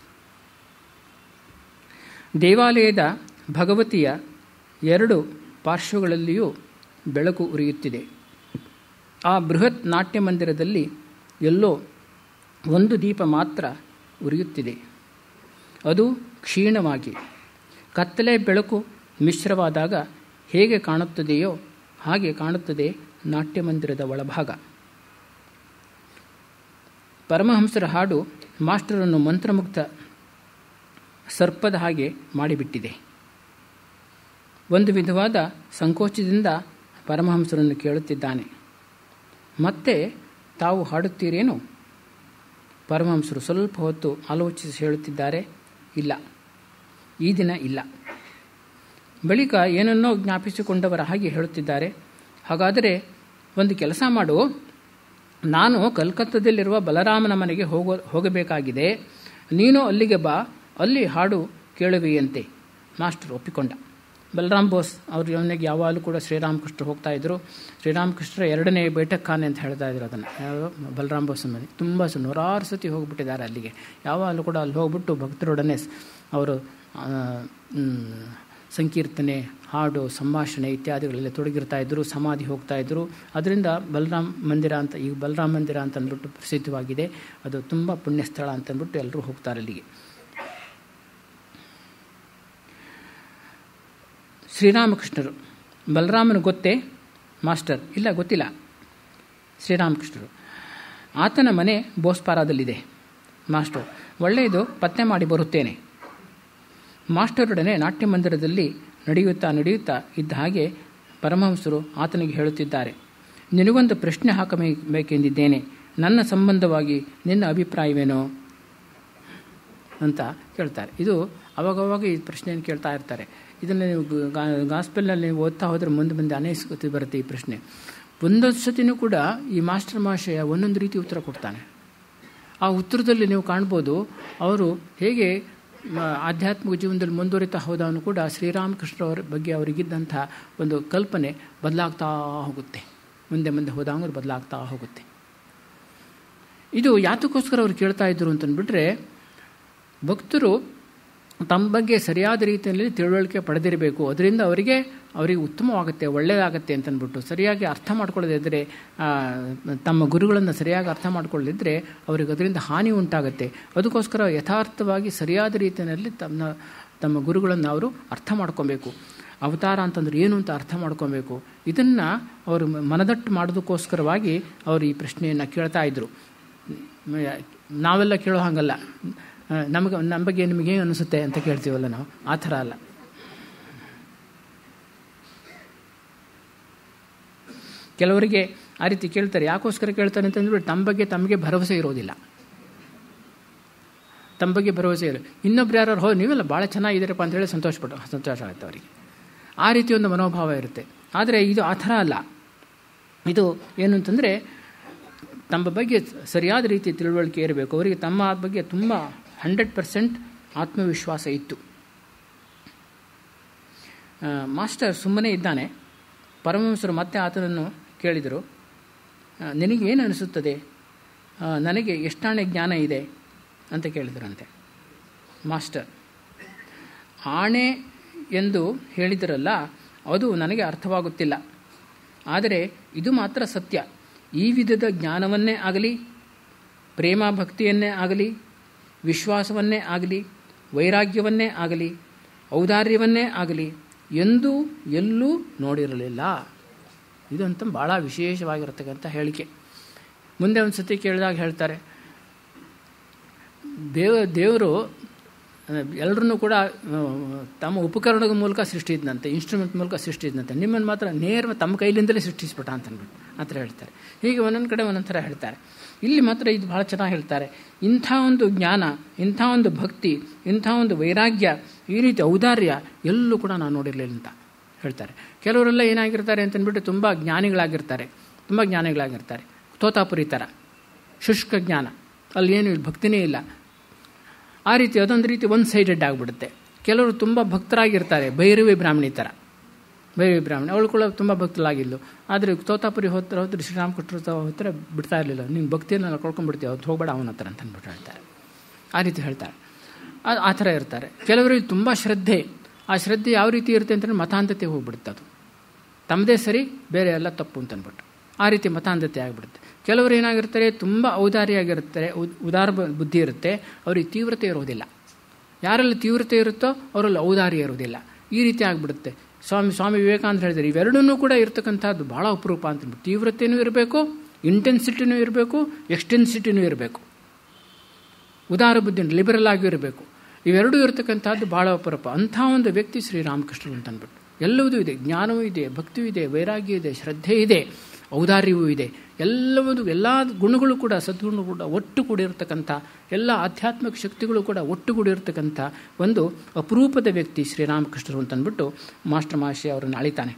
ದೇವಾಲಯದ ಭಗವತಿಯ ಎರಡು ಪಾರ್ಶ್ವಗಳಲ್ಲಿಯೂ ಬೆಳಕು ಉರಿಯುತ್ತಿದೆ ಆ ಬೃಹತ್ ನಾಟ್ಯ ಮಂದಿರದಲ್ಲಿ ಎಲ್ಲೋ ಒಂದು ದೀಪ ಮಾತ್ರ ಉರಿಯುತ್ತಿದೆ ಅದು ಕ್ಷೀಣವಾಗಿ ಕತ್ತಲೆ ಬೆಳಕು ಮಿಶ್ರವಾದಾಗ ಹೇಗೆ ಕಾಣುತ್ತದೆಯೋ ಹಾಗೆ ಕಾಣುತ್ತದೆ ನಾಟ್ಯ ಮಂದಿರದ ಒಳಭಾಗ ಪರಮಹಂಸರ ಹಾಡು ಮಾಸ್ಟರನ್ನು ಮಂತ್ರಮುಕ್ತ ಸರ್ಪದ ಹಾಗೆ ಮಾಡಿಬಿಟ್ಟಿದೆ ಒಂದು ವಿಧವಾದ ಸಂಕೋಚದಿಂದ ಪರಮಹಂಸರನ್ನು ಕೇಳುತ್ತಿದ್ದಾನೆ ಮತ್ತೆ ತಾವು ಹಾಡುತ್ತೀರೇನು ಪರಮಹಂಸರು ಸ್ವಲ್ಪ ಹೊತ್ತು ಆಲೋಚಿಸಿ ಹೇಳುತ್ತಿದ್ದಾರೆ ಇಲ್ಲ ಈ ದಿನ ಇಲ್ಲ ಬಳಿಕ ಏನನ್ನೋ ಜ್ಞಾಪಿಸಿಕೊಂಡವರ ಹಾಗೆ ಹೇಳುತ್ತಿದ್ದಾರೆ ಹಾಗಾದರೆ ಒಂದು ಕೆಲಸ ಮಾಡು ನಾನು ಕಲ್ಕತ್ತಾದಲ್ಲಿರುವ ಬಲರಾಮನ ಮನೆಗೆ ಹೋಗೋ ಹೋಗಬೇಕಾಗಿದೆ ನೀನು ಅಲ್ಲಿಗೆ ಬಾ ಅಲ್ಲಿ ಹಾಡು ಕೇಳುವೆಯಂತೆ ಮಾಸ್ಟರ್ ಒಪ್ಪಿಕೊಂಡ ಬಲರಾಮ್ ಬೋಸ್ ಅವರು ಅವನಿಗೆ ಯಾವಾಗಲೂ ಕೂಡ ಶ್ರೀರಾಮಕೃಷ್ಣ ಹೋಗ್ತಾ ಇದ್ರು ಶ್ರೀರಾಮಕೃಷ್ಣರ ಎರಡನೇ ಖಾನೆ ಅಂತ ಹೇಳ್ತಾ ಇದ್ರು ಅದನ್ನು ಯಾವ ಬಲರಾಮ್ ಬೋಸ್ ಮನೆ ತುಂಬ ಸ ನೂರಾರು ಸತಿ ಹೋಗ್ಬಿಟ್ಟಿದ್ದಾರೆ ಅಲ್ಲಿಗೆ ಯಾವಾಗಲೂ ಕೂಡ ಅಲ್ಲಿ ಹೋಗ್ಬಿಟ್ಟು ಭಕ್ತರೊಡನೆ ಅವರು ಸಂಕೀರ್ತನೆ ಹಾಡು ಸಂಭಾಷಣೆ ಇತ್ಯಾದಿಗಳಲ್ಲಿ ತೊಡಗಿರ್ತಾ ಇದ್ದರು ಸಮಾಧಿ ಹೋಗ್ತಾ ಇದ್ದರು ಅದರಿಂದ ಬಲರಾಮ್ ಮಂದಿರ ಅಂತ ಈಗ ಬಲರಾಮ್ ಮಂದಿರ ಅಂತ ಅಂದ್ಬಿಟ್ಟು ಪ್ರಸಿದ್ಧವಾಗಿದೆ ಅದು ತುಂಬ ಪುಣ್ಯ ಸ್ಥಳ ಅಂತಂದ್ಬಿಟ್ಟು ಎಲ್ಲರೂ ಹೋಗ್ತಾರೆ ಅಲ್ಲಿಗೆ ಶ್ರೀರಾಮಕೃಷ್ಣರು ಬಲರಾಮನ ಗೊತ್ತೇ ಮಾಸ್ಟರ್ ಇಲ್ಲ ಗೊತ್ತಿಲ್ಲ ಶ್ರೀರಾಮಕೃಷ್ಣರು ಆತನ ಮನೆ ಬೋಸ್ಪಾರಾದಲ್ಲಿದೆ ಮಾಸ್ಟರ್ ಒಳ್ಳೆಯದು ಪತ್ತೆ ಮಾಡಿ ಬರುತ್ತೇನೆ ಮಾಸ್ಟರೊಡನೆ ನಾಟ್ಯ ಮಂದಿರದಲ್ಲಿ ನಡೆಯುತ್ತಾ ನಡೆಯುತ್ತಾ ಇದ್ದ ಹಾಗೆ ಪರಮಹಂಸರು ಆತನಿಗೆ ಹೇಳುತ್ತಿದ್ದಾರೆ ನಿನಗೊಂದು ಪ್ರಶ್ನೆ ಹಾಕಬೇಕೆಂದಿದ್ದೇನೆ ನನ್ನ ಸಂಬಂಧವಾಗಿ ನಿನ್ನ ಅಭಿಪ್ರಾಯವೇನೋ ಅಂತ ಕೇಳ್ತಾರೆ ಇದು ಅವಾಗವಾಗ ಈ ಪ್ರಶ್ನೆಯನ್ನು ಕೇಳ್ತಾ ಇರ್ತಾರೆ ಇದನ್ನು ನೀವು ಗಾಸ್ಪೆಲ್ನಲ್ಲಿ ನೀವು ಓದ್ತಾ ಹೋದರೆ ಮುಂದೆ ಮುಂದೆ ಅನೇಕ ಬರುತ್ತೆ ಈ ಪ್ರಶ್ನೆ ಒಂದೊಂದು ಸತಿನೂ ಕೂಡ ಈ ಮಾಸ್ಟರ್ ಮಹಾಶಯ ಒಂದೊಂದು ರೀತಿ ಉತ್ತರ ಕೊಡ್ತಾನೆ ಆ ಉತ್ತರದಲ್ಲಿ ನೀವು ಕಾಣ್ಬೋದು ಅವರು ಹೇಗೆ ಆಧ್ಯಾತ್ಮಿಕ ಜೀವನದಲ್ಲಿ ಮುಂದುವರಿತಾ ಹೋದವನು ಕೂಡ ಶ್ರೀರಾಮಕೃಷ್ಣರವರ ಬಗ್ಗೆ ಅವರಿಗಿದ್ದಂಥ ಒಂದು ಕಲ್ಪನೆ ಬದಲಾಗ್ತಾ ಹೋಗುತ್ತೆ ಮುಂದೆ ಮುಂದೆ ಹೋದಂಗೆ ಬದಲಾಗ್ತಾ ಹೋಗುತ್ತೆ ಇದು ಯಾತಕ್ಕೋಸ್ಕರ ಅವ್ರು ಕೇಳ್ತಾ ಇದ್ರು ಅಂತಂದ್ಬಿಟ್ರೆ ಭಕ್ತರು ತಮ್ಮ ಬಗ್ಗೆ ಸರಿಯಾದ ರೀತಿಯಲ್ಲಿ ತಿಳುವಳಿಕೆ ಪಡೆದಿರಬೇಕು ಅದರಿಂದ ಅವರಿಗೆ ಅವರಿಗೆ ಉತ್ತಮವಾಗುತ್ತೆ ಒಳ್ಳೆಯದಾಗತ್ತೆ ಅಂತಂದ್ಬಿಟ್ಟು ಸರಿಯಾಗಿ ಅರ್ಥ ಮಾಡ್ಕೊಳ್ಳದಿದ್ದರೆ ತಮ್ಮ ಗುರುಗಳನ್ನು ಸರಿಯಾಗಿ ಅರ್ಥ ಮಾಡ್ಕೊಳ್ಳದಿದ್ದರೆ ಅವರಿಗೆ ಅದರಿಂದ ಹಾನಿ ಉಂಟಾಗುತ್ತೆ ಅದಕ್ಕೋಸ್ಕರ ಯಥಾರ್ಥವಾಗಿ ಸರಿಯಾದ ರೀತಿಯಲ್ಲಿ ತಮ್ಮ ತಮ್ಮ ಗುರುಗಳನ್ನು ಅವರು ಅರ್ಥ ಮಾಡ್ಕೊಬೇಕು ಅವತಾರ ಅಂತಂದ್ರೆ ಏನು ಅಂತ ಅರ್ಥ ಮಾಡ್ಕೊಬೇಕು ಇದನ್ನು ಅವರು ಮನದಟ್ಟು ಮಾಡೋದಕ್ಕೋಸ್ಕರವಾಗಿ ಅವರು ಈ ಪ್ರಶ್ನೆಯನ್ನು ಕೇಳ್ತಾ ಇದ್ದರು ನಾವೆಲ್ಲ ಕೇಳೋ ಹಾಗಲ್ಲ ನಮಗೆ ನಮ್ಮ ಬಗ್ಗೆ ನಿಮಗೇನು ಅನಿಸುತ್ತೆ ಅಂತ ಕೇಳ್ತೀವಲ್ಲ ನಾವು ಆ ಥರ ಅಲ್ಲ ಕೆಲವರಿಗೆ ಆ ರೀತಿ ಕೇಳ್ತಾರೆ ಯಾಕೋಸ್ಕರ ಕೇಳ್ತಾರೆ ಅಂತಂದ್ರೆ ತಮ್ಮ ಬಗ್ಗೆ ತಮಗೆ ಭರವಸೆ ಇರೋದಿಲ್ಲ ತಮ್ಮ ಬಗ್ಗೆ ಭರವಸೆ ಇಲ್ಲ ಇನ್ನೊಬ್ರು ಯಾರು ಹೋ ನೀವೆಲ್ಲ ಭಾಳ ಚೆನ್ನಾಗಿದ್ದೀರಪ್ಪ ಅಂತ ಹೇಳಿ ಸಂತೋಷಪಟ್ಟು ಸಂತೋಷ ಆಗುತ್ತೆ ಅವರಿಗೆ ಆ ರೀತಿ ಒಂದು ಮನೋಭಾವ ಇರುತ್ತೆ ಆದರೆ ಇದು ಆ ಥರ ಅಲ್ಲ ಇದು ಏನು ಅಂತಂದರೆ ತಮ್ಮ ಬಗ್ಗೆ ಸರಿಯಾದ ರೀತಿ ತಿಳುವಳಿಕೆ ಇರಬೇಕು ಅವರಿಗೆ ತಮ್ಮ ಬಗ್ಗೆ ತುಂಬ ಹಂಡ್ರೆಡ್ ಪರ್ಸೆಂಟ್ ಆತ್ಮವಿಶ್ವಾಸ ಇತ್ತು ಮಾಸ್ಟರ್ ಸುಮ್ಮನೆ ಇದ್ದಾನೆ ಪರಮಹಂಸರು ಮತ್ತೆ ಆತನನ್ನು ಕೇಳಿದರು ನಿನಗೇನು ಅನಿಸುತ್ತದೆ ನನಗೆ ಎಷ್ಟಾಣೆ ಜ್ಞಾನ ಇದೆ ಅಂತ ಕೇಳಿದರಂತೆ ಮಾಸ್ಟರ್ ಆಣೆ ಎಂದು ಹೇಳಿದರಲ್ಲ ಅದು ನನಗೆ ಅರ್ಥವಾಗುತ್ತಿಲ್ಲ ಆದರೆ ಇದು ಮಾತ್ರ ಸತ್ಯ ಈ ವಿಧದ ಜ್ಞಾನವನ್ನೇ ಆಗಲಿ ಪ್ರೇಮ ಭಕ್ತಿಯನ್ನೇ ಆಗಲಿ ವಿಶ್ವಾಸವನ್ನೇ ಆಗಲಿ ವೈರಾಗ್ಯವನ್ನೇ ಆಗಲಿ ಔದಾರ್ಯವನ್ನೇ ಆಗಲಿ ಎಂದೂ ಎಲ್ಲೂ ನೋಡಿರಲಿಲ್ಲ ಇದಂತ ಭಾಳ ವಿಶೇಷವಾಗಿರತಕ್ಕಂಥ ಹೇಳಿಕೆ ಮುಂದೆ ಒಂದು ಸತಿ ಕೇಳಿದಾಗ ಹೇಳ್ತಾರೆ ದೇವ ದೇವರು ಎಲ್ಲರನ್ನೂ ಕೂಡ ತಮ್ಮ ಉಪಕರಣದ ಮೂಲಕ ಸೃಷ್ಟಿಸಿದಂತೆ ಇನ್ಸ್ಟ್ರೂಮೆಂಟ್ ಮೂಲಕ ಸೃಷ್ಟಿಸಿದಂತೆ ನಿಮ್ಮನ್ನು ಮಾತ್ರ ನೇರ ತಮ್ಮ ಕೈಲಿಂದಲೇ ಸೃಷ್ಟಿಸ್ಬಿಟ್ಟ ಅಂತ ಅಂದ್ಬಿಟ್ಟು ಆ ಥರ ಹೇಳ್ತಾರೆ ಹೀಗೆ ಒಂದೊಂದು ಕಡೆ ಒಂದೊಂದು ಥರ ಹೇಳ್ತಾರೆ ಇಲ್ಲಿ ಮಾತ್ರ ಇದು ಭಾಳ ಚೆನ್ನಾಗಿ ಹೇಳ್ತಾರೆ ಇಂಥ ಒಂದು ಜ್ಞಾನ ಇಂಥ ಒಂದು ಭಕ್ತಿ ಇಂಥ ಒಂದು ವೈರಾಗ್ಯ ಈ ರೀತಿ ಔದಾರ್ಯ ಎಲ್ಲೂ ಕೂಡ ನಾನು ನೋಡಿರಲಿಲ್ಲ ಅಂತ ಹೇಳ್ತಾರೆ ಕೆಲವರೆಲ್ಲ ಏನಾಗಿರ್ತಾರೆ ಅಂತಂದ್ಬಿಟ್ಟು ತುಂಬ ಜ್ಞಾನಿಗಳಾಗಿರ್ತಾರೆ ತುಂಬ ಜ್ಞಾನಿಗಳಾಗಿರ್ತಾರೆ ತೋತಾಪುರಿ ಥರ ಶುಷ್ಕ ಜ್ಞಾನ ಅಲ್ಲಿ ಏನು ಭಕ್ತಿನೇ ಇಲ್ಲ ಆ ರೀತಿ ಅದೊಂದು ರೀತಿ ಒನ್ ಸೈಡೆಡ್ ಆಗಿಬಿಡುತ್ತೆ ಕೆಲವರು ತುಂಬ ಭಕ್ತರಾಗಿರ್ತಾರೆ ಭೈರವಿ ಬ್ರಾಹ್ಮಣಿ ಥರ ಭೈರವಿ ಬ್ರಾಹ್ಮಣಿ ಅವಳು ಕೂಡ ತುಂಬ ಭಕ್ತಲಾಗಿದ್ಲು ಆದರೆ ತೋತಾಪುರಿ ಹೋತ್ರ ಹೋದ್ರೆ ಶ್ರೀರಾಮಕೃಷ್ಣ ಹತ್ರ ಬಿಡ್ತಾ ಇರಲಿಲ್ಲ ನೀನು ಭಕ್ತಿಯನ್ನು ಕಳ್ಕೊಂಡ್ಬಿಡ್ತೀವಿ ಅವ್ರು ಹೋಗಬೇಡ ಅವನ ಹತ್ರ ಅಂತ ಅಂದ್ಬಿಟ್ಟು ಹೇಳ್ತಾರೆ ಆ ರೀತಿ ಹೇಳ್ತಾರೆ ಆ ಥರ ಇರ್ತಾರೆ ಕೆಲವರಿಗೆ ತುಂಬ ಶ್ರದ್ಧೆ ಆ ಶ್ರದ್ಧೆ ಯಾವ ರೀತಿ ಇರುತ್ತೆ ಅಂತಂದರೆ ಮತಾಂಧತೆ ಹೋಗ್ಬಿಡುತ್ತೆ ಅದು ತಮ್ಮದೇ ಸರಿ ಬೇರೆ ಎಲ್ಲ ತಪ್ಪು ಅಂತ ಅಂದ್ಬಿಟ್ಟು ಆ ರೀತಿ ಮತಾಂಧತೆ ಆಗಿಬಿಡುತ್ತೆ ಕೆಲವರು ಏನಾಗಿರ್ತಾರೆ ತುಂಬ ಔದಾರಿಯಾಗಿರ್ತಾರೆ ಉದಾರ ಬುದ್ಧಿ ಇರುತ್ತೆ ಅವ್ರಿಗೆ ತೀವ್ರತೆ ಇರೋದಿಲ್ಲ ಯಾರಲ್ಲಿ ತೀವ್ರತೆ ಇರುತ್ತೋ ಅವರಲ್ಲಿ ಔದಾರ್ಯ ಇರೋದಿಲ್ಲ ಈ ರೀತಿ ಆಗಿಬಿಡುತ್ತೆ ಸ್ವಾಮಿ ಸ್ವಾಮಿ ವಿವೇಕಾನಂದ ಹೇಳಿದ್ದಾರೆ ಇವೆರಡನ್ನೂ ಕೂಡ ಇರತಕ್ಕಂಥದ್ದು ಭಾಳ ಅಪರೂಪ ಅಂತ ತೀವ್ರತೆಯೂ ಇರಬೇಕು ಇಂಟೆನ್ಸಿಟಿನೂ ಇರಬೇಕು ಎಕ್ಸ್ಟೆನ್ಸಿಟಿನೂ ಇರಬೇಕು ಉದಾರ ಬುದ್ಧಿ ಲಿಬರಲ್ ಆಗಿಯೂ ಇರಬೇಕು ಇವೆರಡೂ ಇರತಕ್ಕಂಥದ್ದು ಭಾಳ ಅಪರೂಪ ಅಂಥ ಒಂದು ವ್ಯಕ್ತಿ ಶ್ರೀರಾಮಕೃಷ್ಣರು ಅಂತ ಅಂದ್ಬಿಟ್ಟು ಎಲ್ಲವುದೂ ಇದೆ ಜ್ಞಾನವೂ ಇದೆ ಭಕ್ತಿಯೂ ಇದೆ ವೈರಾಗ್ಯ ಇದೆ ಶ್ರದ್ಧೆ ಇದೆ ಔದಾರ್ಯವೂ ಇದೆ ಎಲ್ಲವುದು ಎಲ್ಲ ಗುಣಗಳು ಕೂಡ ಸದ್ಗುಣ ಕೂಡ ಒಟ್ಟು ಕೂಡಿರ್ತಕ್ಕಂಥ ಎಲ್ಲ ಆಧ್ಯಾತ್ಮಿಕ ಶಕ್ತಿಗಳು ಕೂಡ ಒಟ್ಟುಗೂಡಿರ್ತಕ್ಕಂಥ ಒಂದು ಅಪರೂಪದ ವ್ಯಕ್ತಿ ಶ್ರೀರಾಮಕೃಷ್ಣರು ಅಂತಂದ್ಬಿಟ್ಟು ಮಾಸ್ಟರ್ ಮಹಾಶಯ ಅವರನ್ನು ಅಳಿತಾನೆ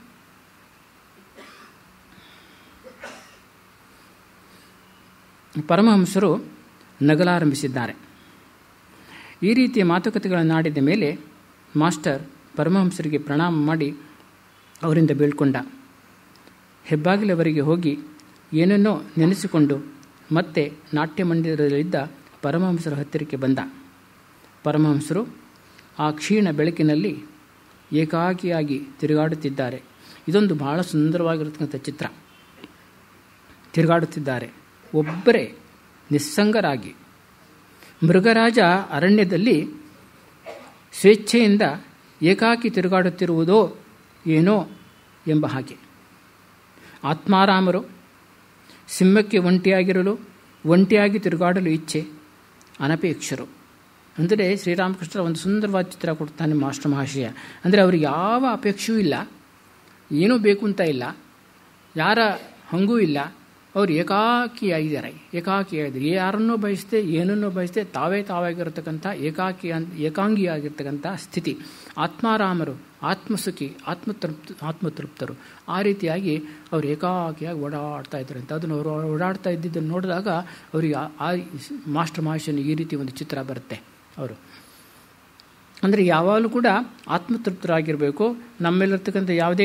ಪರಮಹಂಸರು ನಗಲಾರಂಭಿಸಿದ್ದಾರೆ ಈ ರೀತಿಯ ಮಾತುಕತೆಗಳನ್ನಾಡಿದ ಮೇಲೆ ಮಾಸ್ಟರ್ ಪರಮಹಂಸರಿಗೆ ಪ್ರಣಾಮ ಮಾಡಿ ಅವರಿಂದ ಬೀಳ್ಕೊಂಡ ಹೆಬ್ಬಾಗಿಲವರೆಗೆ ಹೋಗಿ ಏನನ್ನೋ ನೆನೆಸಿಕೊಂಡು ಮತ್ತೆ ನಾಟ್ಯ ಮಂದಿರದಲ್ಲಿದ್ದ ಪರಮಹಂಸರ ಹತ್ತಿರಕ್ಕೆ ಬಂದ ಪರಮಹಂಸರು ಆ ಕ್ಷೀಣ ಬೆಳಕಿನಲ್ಲಿ ಏಕಾಕಿಯಾಗಿ ತಿರುಗಾಡುತ್ತಿದ್ದಾರೆ ಇದೊಂದು ಬಹಳ ಸುಂದರವಾಗಿರತಕ್ಕಂಥ ಚಿತ್ರ ತಿರುಗಾಡುತ್ತಿದ್ದಾರೆ ಒಬ್ಬರೇ ನಿಸ್ಸಂಗರಾಗಿ ಮೃಗರಾಜ ಅರಣ್ಯದಲ್ಲಿ ಸ್ವೇಚ್ಛೆಯಿಂದ ಏಕಾಕಿ ತಿರುಗಾಡುತ್ತಿರುವುದೋ ಏನೋ ಎಂಬ ಹಾಗೆ ಆತ್ಮಾರಾಮರು ಸಿಂಹಕ್ಕೆ ಒಂಟಿಯಾಗಿರಲು ಒಂಟಿಯಾಗಿ ತಿರುಗಾಡಲು ಇಚ್ಛೆ ಅನಪೇಕ್ಷರು ಅಂದರೆ ಶ್ರೀರಾಮಕೃಷ್ಣರ ಒಂದು ಸುಂದರವಾದ ಚಿತ್ರ ಕೊಡ್ತಾನೆ ಮಾಸ್ಟರ್ ಮಹಾಶಯ ಅಂದರೆ ಅವ್ರಿಗೆ ಯಾವ ಅಪೇಕ್ಷೆಯೂ ಇಲ್ಲ ಏನೂ ಬೇಕು ಅಂತ ಇಲ್ಲ ಯಾರ ಹಂಗೂ ಇಲ್ಲ ಅವರು ಏಕಾಕಿಯಾಗಿದ್ದಾರೆ ಏಕಾಕಿಯಾಗಿದ್ದಾರೆ ಯಾರನ್ನೂ ಬಯಸದೆ ಏನನ್ನೂ ಬಯಸದೆ ತಾವೇ ತಾವಾಗಿರತಕ್ಕಂಥ ಏಕಾಕಿ ಅಂತ ಏಕಾಂಗಿಯಾಗಿರ್ತಕ್ಕಂಥ ಸ್ಥಿತಿ ಆತ್ಮಾರಾಮರು ಆತ್ಮಸುಖಿ ಆತ್ಮತೃಪ್ತ ಆತ್ಮತೃಪ್ತರು ಆ ರೀತಿಯಾಗಿ ಅವರು ಏಕಾಕಿಯಾಗಿ ಓಡಾಡ್ತಾ ಇದ್ದಾರೆ ಅಂತ ಅದನ್ನು ಅವರು ಓಡಾಡ್ತಾ ಇದ್ದಿದ್ದನ್ನು ನೋಡಿದಾಗ ಅವರಿಗೆ ಆ ಮಾಸ್ಟರ್ ಮಹಾಶಯನ ಈ ರೀತಿ ಒಂದು ಚಿತ್ರ ಬರುತ್ತೆ ಅವರು ಅಂದರೆ ಯಾವಾಗಲೂ ಕೂಡ ಆತ್ಮತೃಪ್ತರಾಗಿರಬೇಕು ನಮ್ಮಲ್ಲಿರ್ತಕ್ಕಂಥ ಯಾವುದೇ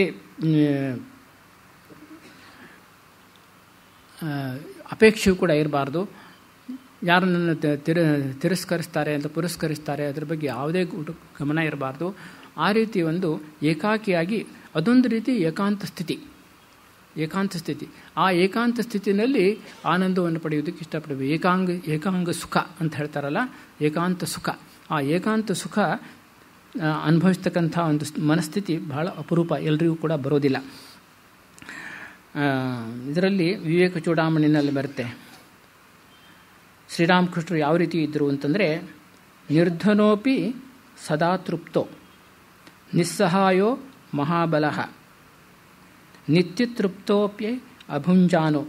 ಅಪೇಕ್ಷೆಯೂ ಕೂಡ ಇರಬಾರ್ದು ಯಾರು ನನ್ನ ತಿರ ತಿರಸ್ಕರಿಸ್ತಾರೆ ಅಂತ ಪುರಸ್ಕರಿಸ್ತಾರೆ ಅದರ ಬಗ್ಗೆ ಯಾವುದೇ ಗಮನ ಇರಬಾರ್ದು ಆ ರೀತಿ ಒಂದು ಏಕಾಕಿಯಾಗಿ ಅದೊಂದು ರೀತಿ ಏಕಾಂತ ಸ್ಥಿತಿ ಏಕಾಂತ ಸ್ಥಿತಿ ಆ ಏಕಾಂತ ಸ್ಥಿತಿನಲ್ಲಿ ಆನಂದವನ್ನು ಪಡೆಯೋದಕ್ಕೆ ಇಷ್ಟಪಡಬೇಕು ಏಕಾಂಗ ಏಕಾಂಗ ಸುಖ ಅಂತ ಹೇಳ್ತಾರಲ್ಲ ಏಕಾಂತ ಸುಖ ಆ ಏಕಾಂತ ಸುಖ ಅನುಭವಿಸ್ತಕ್ಕಂಥ ಒಂದು ಮನಸ್ಥಿತಿ ಬಹಳ ಅಪರೂಪ ಎಲ್ರಿಗೂ ಕೂಡ ಬರೋದಿಲ್ಲ ಇದರಲ್ಲಿ ವಿವೇಕ ಚೂಡಾಮಣಿನಲ್ಲಿ ಬರುತ್ತೆ ಶ್ರೀರಾಮಕೃಷ್ಣರು ಯಾವ ರೀತಿ ಇದ್ದರು ಅಂತಂದರೆ ನಿರ್ಧನೋಪಿ ಸದಾ ತೃಪ್ತೋ ನಿಸ್ಸಹಾಯೋ ಮಹಾಬಲ ನಿತ್ಯತೃಪ್ತೋಪ್ಯ ಅಭುಂಜಾನು